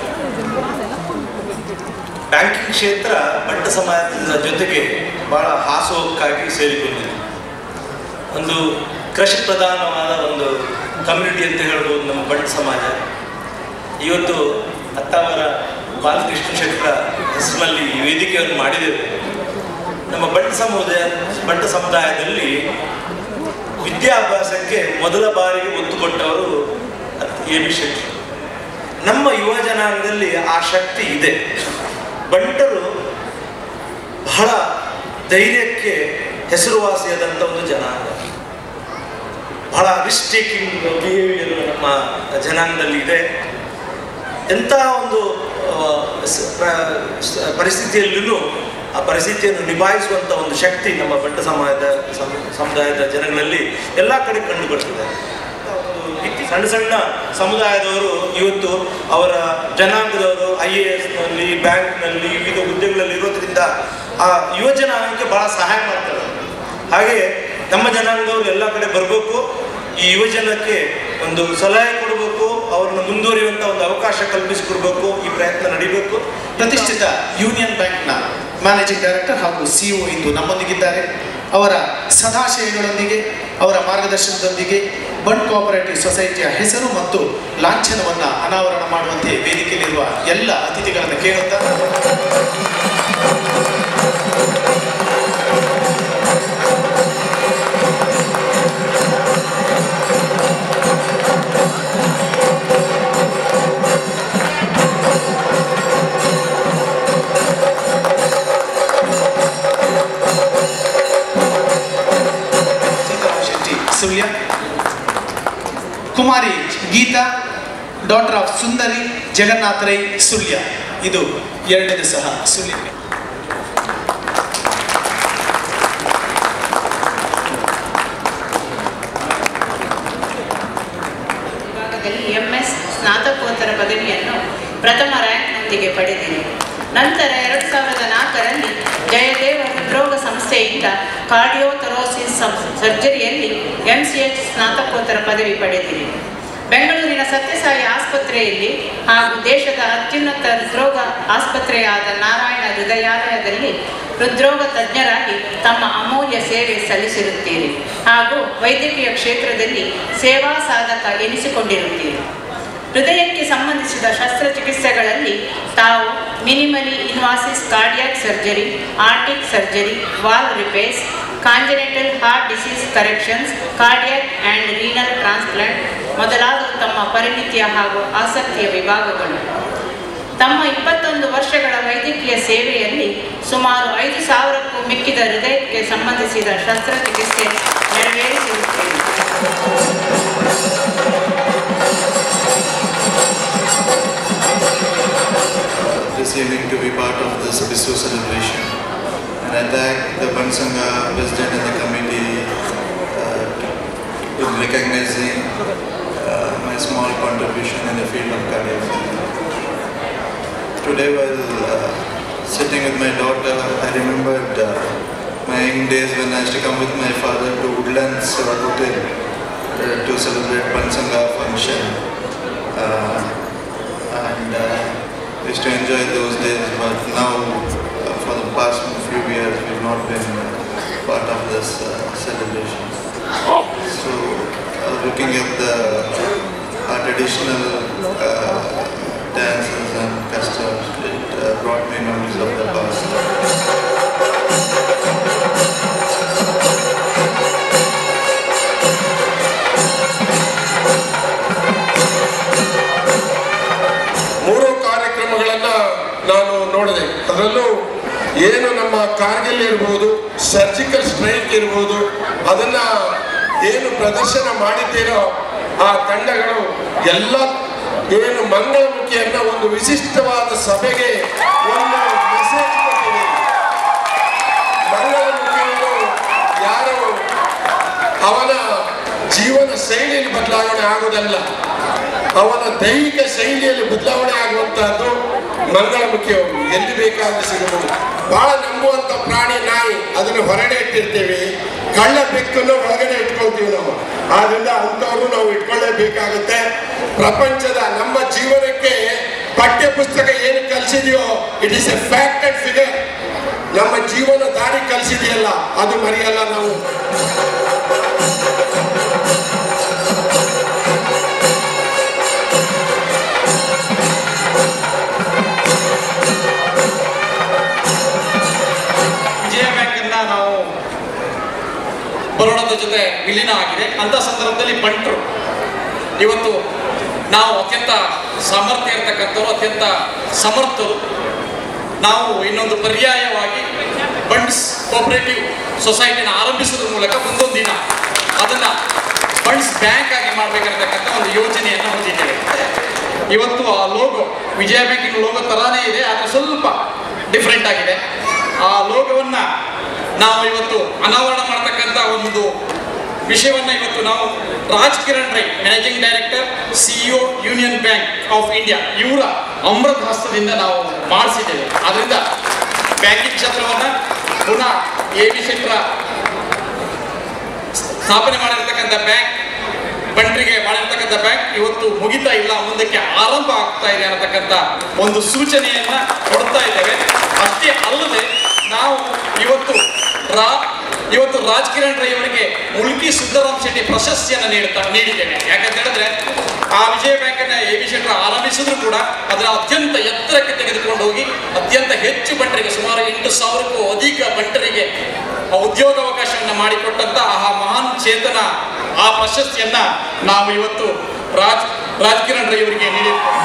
ಬ್ಯಾಂಕಿಂಗ್ ಕ್ಷೇತ್ರ ಬಟ್ಟ ಸಮಾಜದ ಜೊತೆಗೆ ಬಹಳ ಹಾಸೋಕ್ಕಾಗಿ ಸೇರಿಕೊಂಡಿದೆ ಒಂದು ಕೃಷಿ ಪ್ರಧಾನವಾದ ಒಂದು ಕಮ್ಯುನಿಟಿ ಅಂತ ಹೇಳ್ಬೋದು ನಮ್ಮ ಬಟ್ಟ ಸಮಾಜ ಇವತ್ತು ಹತ್ತಾವರ ಬಾಲಕೃಷ್ಣ ಶೆಟ್ಟರ ಹೆಸರಿನಲ್ಲಿ ಈ ವೇದಿಕೆಯನ್ನು ಮಾಡಿದ್ದೇವೆ ನಮ್ಮ ಬಟ್ಟ ಸಮುದಾಯ ಬಟ್ಟ ಸಮುದಾಯದಲ್ಲಿ ವಿದ್ಯಾಭ್ಯಾಸಕ್ಕೆ ಮೊದಲ ಬಾರಿಗೆ ಒತ್ತು ಕೊಟ್ಟವರು ಎ ಬಿ ಶೆಟ್ಟಿ ನಮ್ಮ ಯುವ ಜನಾಂಗದಲ್ಲಿ ಆ ಶಕ್ತಿ ಇದೆ ಬಂಟರು ಬಹಳ ಧೈರ್ಯಕ್ಕೆ ಹೆಸರುವಾಸಿಯಾದಂಥ ಒಂದು ಜನಾಂಗ ಬಹಳ ರಿಸ್ಕ್ ಟೇಕಿಂಗ್ ಬಿಹೇವಿಯರ್ ನಮ್ಮ ಜನಾಂಗದಲ್ಲಿ ಇದೆ ಎಂಥ ಒಂದು ಆ, ಸ- ಪ್ರ- ಸ- ಪರಿಸ್ಥಿತಿಯಲ್ಲೂ ಆ ಪರಿಸ್ಥಿತಿಯನ್ನು ನಿಭಾಯಿಸುವಂಥ ಒಂದು ಶಕ್ತಿ ನಮ್ಮ ಬಂಟ ಸಮಾಜದ ಸಮ- ಸಮುದಾಯದ ಜನಗಳಲ್ಲಿ ಎಲ್ಲ ಕಡೆ ಕಂಡು ಬರ್ತದೆ ಒಂದು ಸಣ್ಣ ಸಣ್ಣ ಸಮುದಾಯದವರು ಇವತ್ತು ಅವರ ಜನಾಂಗದವರು ಐ ಎ ಎಸ್ನಲ್ಲಿ ಬ್ಯಾಂಕ್ನಲ್ಲಿ ವಿವಿಧ ಹುದ್ದೆಗಳಲ್ಲಿ ಇರೋದ್ರಿಂದ ಆ ಯುವ ಜನಾಂಗಕ್ಕೆ ಬಹಳ ಸಹಾಯ ಮಾಡ್ತಾರೆ ಹಾಗೆ ನಮ್ಮ ಜನಾಂಗದವರು ಎಲ್ಲ ಕಡೆ ಬರಬೇಕು ಈ ಯುವ ಜನಕ್ಕೆ ಒಂದು ಸಲಹೆ ಕೊಡಬೇಕು ಅವರನ್ನು ಮುಂದುವರಿಯುವಂಥ ಒಂದು ಅವಕಾಶ ಕಲ್ಪಿಸಿಕೊಡ್ಬೇಕು ಈ ಪ್ರಯತ್ನ ನಡೀಬೇಕು ಪ್ರತಿಷ್ಠಿತ ಯೂನಿಯನ್ ಬ್ಯಾಂಕ್ನ ಮ್ಯಾನೇಜಿಂಗ್ ಡೈರೆಕ್ಟರ್ ಹಾಗೂ ಸಿಇಒ ಇಂದು ನಮ್ಮೊಂದಿಗಿದ್ದಾರೆ ಅವರ ಸದಾಶಯಗಳೊಂದಿಗೆ ಅವರ ಮಾರ್ಗದರ್ಶನದೊಂದಿಗೆ ಬಂಡ್ ಕೋಆಪರೇಟಿವ್ ಸೊಸೈಟಿಯ ಹೆಸರು ಮತ್ತು ಲಾಂಛನವನ್ನು ಅನಾವರಣ ಮಾಡುವಂತೆ ವೇದಿಕೆಯಲ್ಲಿರುವ ಎಲ್ಲ ಅತಿಥಿಗಳನ್ನು ಕೇಳುತ್ತಾ ಸೀತಾರಾಮ್ ಶೆಟ್ಟಿ ಸುಳ್ಯ ಕುಮಾರಿ ಗೀತಾ ಡಾಟರ್ ಆಫ್ ಸುಂದರಿ ಜಗನ್ನಾಥ ರೈ ಸುಳ್ಯ ಇದು ಎರಡನೇದು ಸಹ ಸುಳ್ಯ ವಿಭಾಗದಲ್ಲಿ ಎಂಎಸ್ ಸ್ನಾತಕೋತ್ತರ ಪದವಿಯನ್ನು ಪ್ರಥಮ ರ್ಯಾಂಕ್ನೊಂದಿಗೆ ಪಡೆದಿದೆ ನಂತರ ಎರಡು ಸಾವಿರದ ನಾಲ್ಕರಲ್ಲಿ ಜಯದೇವ ಹೃದ್ರೋಗ ಸಂಸ್ಥೆಯಿಂದ ಕಾರ್ಡಿಯೋಥೊರೋಸಿಸ್ ಸರ್ಜರಿಯಲ್ಲಿ ಎಂ ಸಿ ಎಚ್ ಸ್ನಾತಕೋತ್ತರ ಪದವಿ ಪಡೆದಿದೆ ಬೆಂಗಳೂರಿನ ಸತ್ಯಸಾಯಿ ಆಸ್ಪತ್ರೆಯಲ್ಲಿ ಹಾಗೂ ದೇಶದ ಅತ್ಯುನ್ನತ ಹೃದ್ರೋಗ ಆಸ್ಪತ್ರೆಯಾದ ನಾರಾಯಣ ಹೃದಯಾಲಯದಲ್ಲಿ ಹೃದ್ರೋಗ ತಜ್ಞರಾಗಿ ತಮ್ಮ ಅಮೂಲ್ಯ ಸೇವೆ ಸಲ್ಲಿಸಿರುತ್ತೀರಿ ಹಾಗೂ ವೈದ್ಯಕೀಯ ಕ್ಷೇತ್ರದಲ್ಲಿ ಸೇವಾ ಸಾಧಕ ಎನಿಸಿಕೊಂಡಿರುತ್ತೀರಿ ಹೃದಯಕ್ಕೆ ಸಂಬಂಧಿಸಿದ ಶಸ್ತ್ರಚಿಕಿತ್ಸೆ ಕೆಲಸಗಳಲ್ಲಿ ತಾವು minimally invasive cardiac surgery aortic surgery valve repairs congenital heart disease corrections cardiac and renal transplant ಮೊದಲಾದ ತಮ್ಮ ಪರಿಣಿತಿಯ ಹಾಗೂ ಆಸಕ್ತಿಯ ವಿಭಾಗಗಳು ತಮ್ಮ ಇಪ್ಪತ್ತೊಂದು ವರ್ಷಗಳ ವೈದ್ಯಕೀಯ ಸೇವೆಯಲ್ಲಿ ಸುಮಾರು ಐದು ಸಾವಿರಕ್ಕೂ ಮಿಕ್ಕಿದ ಹೃದಯಕ್ಕೆ ಸಂಬಂಧಿಸಿದ ಶಸ್ತ್ರಚಿಕಿತ್ಸೆ ನೆರವೇರಿಸಿರುತ್ತೇವೆ this evening to be part of this Bisu celebration. And I thank the Bansanga President and the committee uh, to recognizing uh, my small contribution in the field of cardiology. Today while uh, sitting with my daughter, I remembered uh, my young days when I used to come with my father to Woodlands Hotel uh, to celebrate Bansanga function. Uh, and uh, we used to enjoy those days, but now uh, for the past few years we've not been uh, part of this uh, celebration. So uh, looking at the our traditional uh, dances and customs, it uh, brought me memories of the past. ಮೂರು ಕಾರ್ಯಕ್ರಮಗಳನ್ನ ನಾನು ನೋಡಿದೆ ಅದರಲ್ಲೂ ಏನು ನಮ್ಮ ಕಾರ್ಗಿಲ್ ಇರ್ಬೋದು surgical strike ಇರ್ಬೋದು ಅದನ್ನ ಏನು ಪ್ರದರ್ಶನ ಮಾಡಿದ್ದೀರೋ ಆ ತಂಡಗಳು ಎಲ್ಲ ಏನು ಮಂಗಳಮುಖಿಯನ್ನ ಒಂದು ವಿಶಿಷ್ಟವಾದ ಸಭೆಗೆ ಒಂದು ಮೆಸೇಜ್ ಕೊಟ್ಟಿದೆ ಮಂಗಳಮುಖಿಯನ್ನು ಯಾರು ಅವನ ಜೀವನ ಶೈಲಿಯಲ್ಲಿ ಬದಲಾವಣೆ ಆಗುವುದಲ್ಲ ಅವನ ದೈಹಿಕ ಶೈಲಿಯಲ್ಲಿ ಬದಲಾವಣೆ ಆಗುವಂತಹದ್ದು ಮಂಗಳಮುಖಿಯವರು ಎಲ್ಲಿ ಬೇಕಾದ್ರೆ ಸಿಗಬಹುದು ಬಹಳ ನಂಬುವಂತ ಪ್ರಾಣಿ ನಾಯಿ ಅದನ್ನು ಹೊರಗಡೆ ಇಟ್ಟಿರ್ತೀವಿ ಕಳ್ಳ ಬೆಕ್ಕನ್ನು ಒಳಗಡೆ ಇಟ್ಕೊಳ್ತೀವಿ ನಾವು ಆದ್ರಿಂದ ಅಂಥವ್ರು ನಾವು ಇಟ್ಕೊಳ್ಳೇಬೇಕಾಗುತ್ತೆ ಪ್ರಪಂಚದ ನಮ್ಮ ಜೀವನಕ್ಕೆ ಪಠ್ಯ ಪುಸ್ತಕ ಏನು ಕಲಿಸಿದೆಯೋ it is a fact and figure ನಮ್ಮ ಜೀವನ ದಾರಿ ಕಲಿಸಿದೆಯಲ್ಲ ಅದು ಮರೆಯಲ್ಲ ನಾವು ವಿಜಯ ಬ್ಯಾಂಕ್ ಅನ್ನ ನಾವು ಬರೋಡದ ಜೊತೆ ವಿಲೀನ ಆಗಿದೆ ಅಂತ ಸಂದರ್ಭದಲ್ಲಿ ಬಂಟರು ಇವತ್ತು ನಾವು ಅತ್ಯಂತ ಸಾಮರ್ಥ್ಯ ಇರತಕ್ಕಂಥವ್ರು ಅತ್ಯಂತ ಸಮರ್ಥರು ನಾವು ಇನ್ನೊಂದು ಪರ್ಯಾಯವಾಗಿ ಬಂಡ್ಸ್ ಕೋಪರೇಟಿವ್ ಸೊಸೈಟಿನ ಆರಂಭಿಸೋದ್ರ ಮೂಲಕ ಮುಂದೊಂದು ದಿನ ಅದನ್ನ ಬಂಡ್ಸ್ ಬ್ಯಾಂಕ್ ಆಗಿ ಮಾಡಬೇಕಿರತಕ್ಕಂಥ ಒಂದು ಯೋಜನೆಯನ್ನು ಹೊಂದಿದ್ದೇವೆ ಇವತ್ತು ಆ ಲೋಗೋ ವಿಜಯ ಬ್ಯಾಂಕಿನ ಲೋಗೋ ತರಾನೇ ಇದೆ ಆದರೆ ಸ್ವಲ್ಪ ಡಿಫ್ರೆಂಟ್ ಆಗಿದೆ ಆ ಲೋಗವನ್ನ ನಾವು ಇವತ್ತು ಅನಾವರಣ ಮಾಡತಕ್ಕಂಥ ಒಂದು ವಿಷಯವನ್ನ ಇವತ್ತು ನಾವು Raj Kiran Rai managing director CEO union bank of India ಇವರ ಅಮೃತ ಹಸ್ತದಿಂದ ನಾವು ಮಾಡಿಸಿದ್ದೇವೆ ಆದ್ರಿಂದ ಬ್ಯಾಂಕಿಂಗ್ ಕ್ಷೇತ್ರವನ್ನ ಪುನಃ ಎ ಬಿ ಶೆಟ್ರ ಸ್ಥಾಪನೆ ಮಾಡಿರ್ತಕ್ಕಂಥ ಬ್ಯಾಂಕ್ ಬಂಟ್ರಿಗೆ ಮಾಡಿರ್ತಕ್ಕಂಥ ಬ್ಯಾಂಕ್ ಇವತ್ತು ಮುಗಿತಾ ಇಲ್ಲ ಮುಂದಕ್ಕೆ ಆರಂಭ ಆಗ್ತಾ ಇದೆ ಅನ್ನತಕ್ಕಂಥ ಒಂದು ಸೂಚನೆಯನ್ನ ಕೊಡ್ತಾ ಇದ್ದೇವೆ ಅಷ್ಟೇ ಅಲ್ಲದೆ ನಾವು ಇವತ್ತು ರಾ ಇವತ್ತು ರಾಜ್ ಕಿರಣ್ ರೈ ಅವರಿಗೆ ಮುಲ್ಕಿ ಸಿದ್ದರಾಮ್ ಶೆಟ್ಟಿ ಪ್ರಶಸ್ತಿಯನ್ನು ನೀಡ್ತಾ ನೀಡಿದ್ದೇವೆ ಯಾಕಂತ ಹೇಳಿದ್ರೆ ಆ ವಿಜಯ ಬ್ಯಾಂಕ್ ಅನ್ನ ಎ ಬಿ ಶೆಟ್ಟರ್ ಆರಂಭಿಸಿದ್ರು ಕೂಡ ಅದರ ಅತ್ಯಂತ ಎತ್ತರಕ್ಕೆ ತೆಗೆದುಕೊಂಡು ಹೋಗಿ ಅತ್ಯಂತ ಹೆಚ್ಚು ಬಂಟರಿಗೆ ಸುಮಾರು ಎಂಟು ಸಾವಿರಕ್ಕೂ ಅಧಿಕ ಬಂಟರಿಗೆ ಆ ಉದ್ಯೋಗಾವಕಾಶವನ್ನು ಮಾಡಿಕೊಟ್ಟಂತ ಆ ಮಹಾನ್ ಚೇತನ ಆ ಪ್ರಶಸ್ತಿಯನ್ನ ನಾವು ಇವತ್ತು ರಾಜ್ ರಾಜ್ ಕಿರಣ್ ರೈ ಅವರಿಗೆ ನೀಡಿದ್ದೇವೆ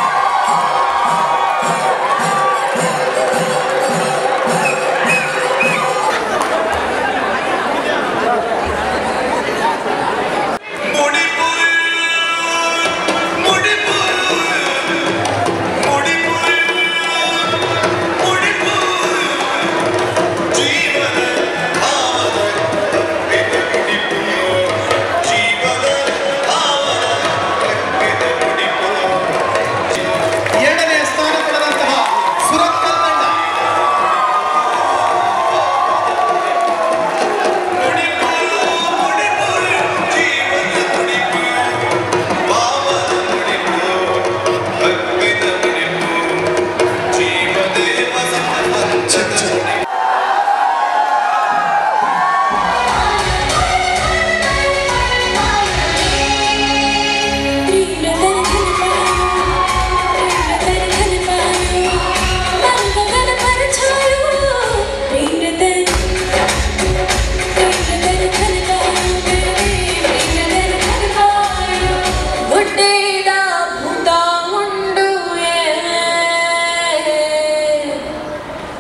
ಜೀವನ ಭಾವನ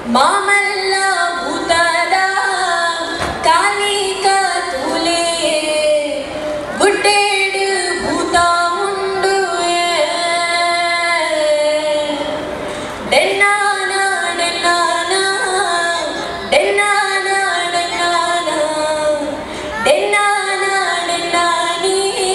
ಮಾಮಲ್ಲ ಭೂತದ ಕಾಲಿಕ ತೂಲೆ ಗುಡ್ಡೇಡು ಭೂತ ಉಂಡು ಡೆನ್ನಾನ ಡೆನ್ನಾನ ಡೆನ್ನಾನ ಡೆನ್ನಾನ ಡೆನ್ನಾನ ಡೆನ್ನಾನಿ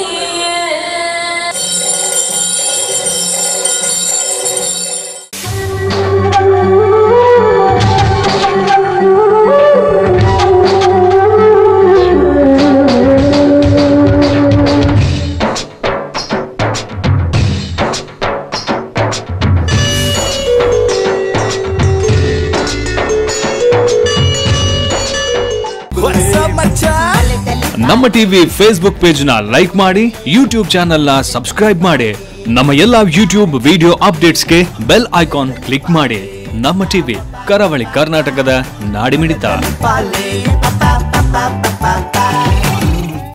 ನಮ್ಮ ಟಿವಿ ಫೇಸ್ಬುಕ್ ಪೇಜ್ ನ ಲೈಕ್ ಮಾಡಿ ಯೂಟ್ಯೂಬ್ ಚಾನೆಲ್ ನ ಸಬ್ಸ್ಕ್ರೈಬ್ ಮಾಡಿ ನಮ್ಮ ಎಲ್ಲಾ ಯೂಟ್ಯೂಬ್ ವಿಡಿಯೋ ಅಪ್ಡೇಟ್ಸ್ಗೆ ಬೆಲ್ ಐಕಾನ್ ಕ್ಲಿಕ್ ಮಾಡಿ ನಮ್ಮ ಟಿವಿ ಕರಾವಳಿ ಕರ್ನಾಟಕದ ನಾಡಿಮಿಡಿತ Pale, papa,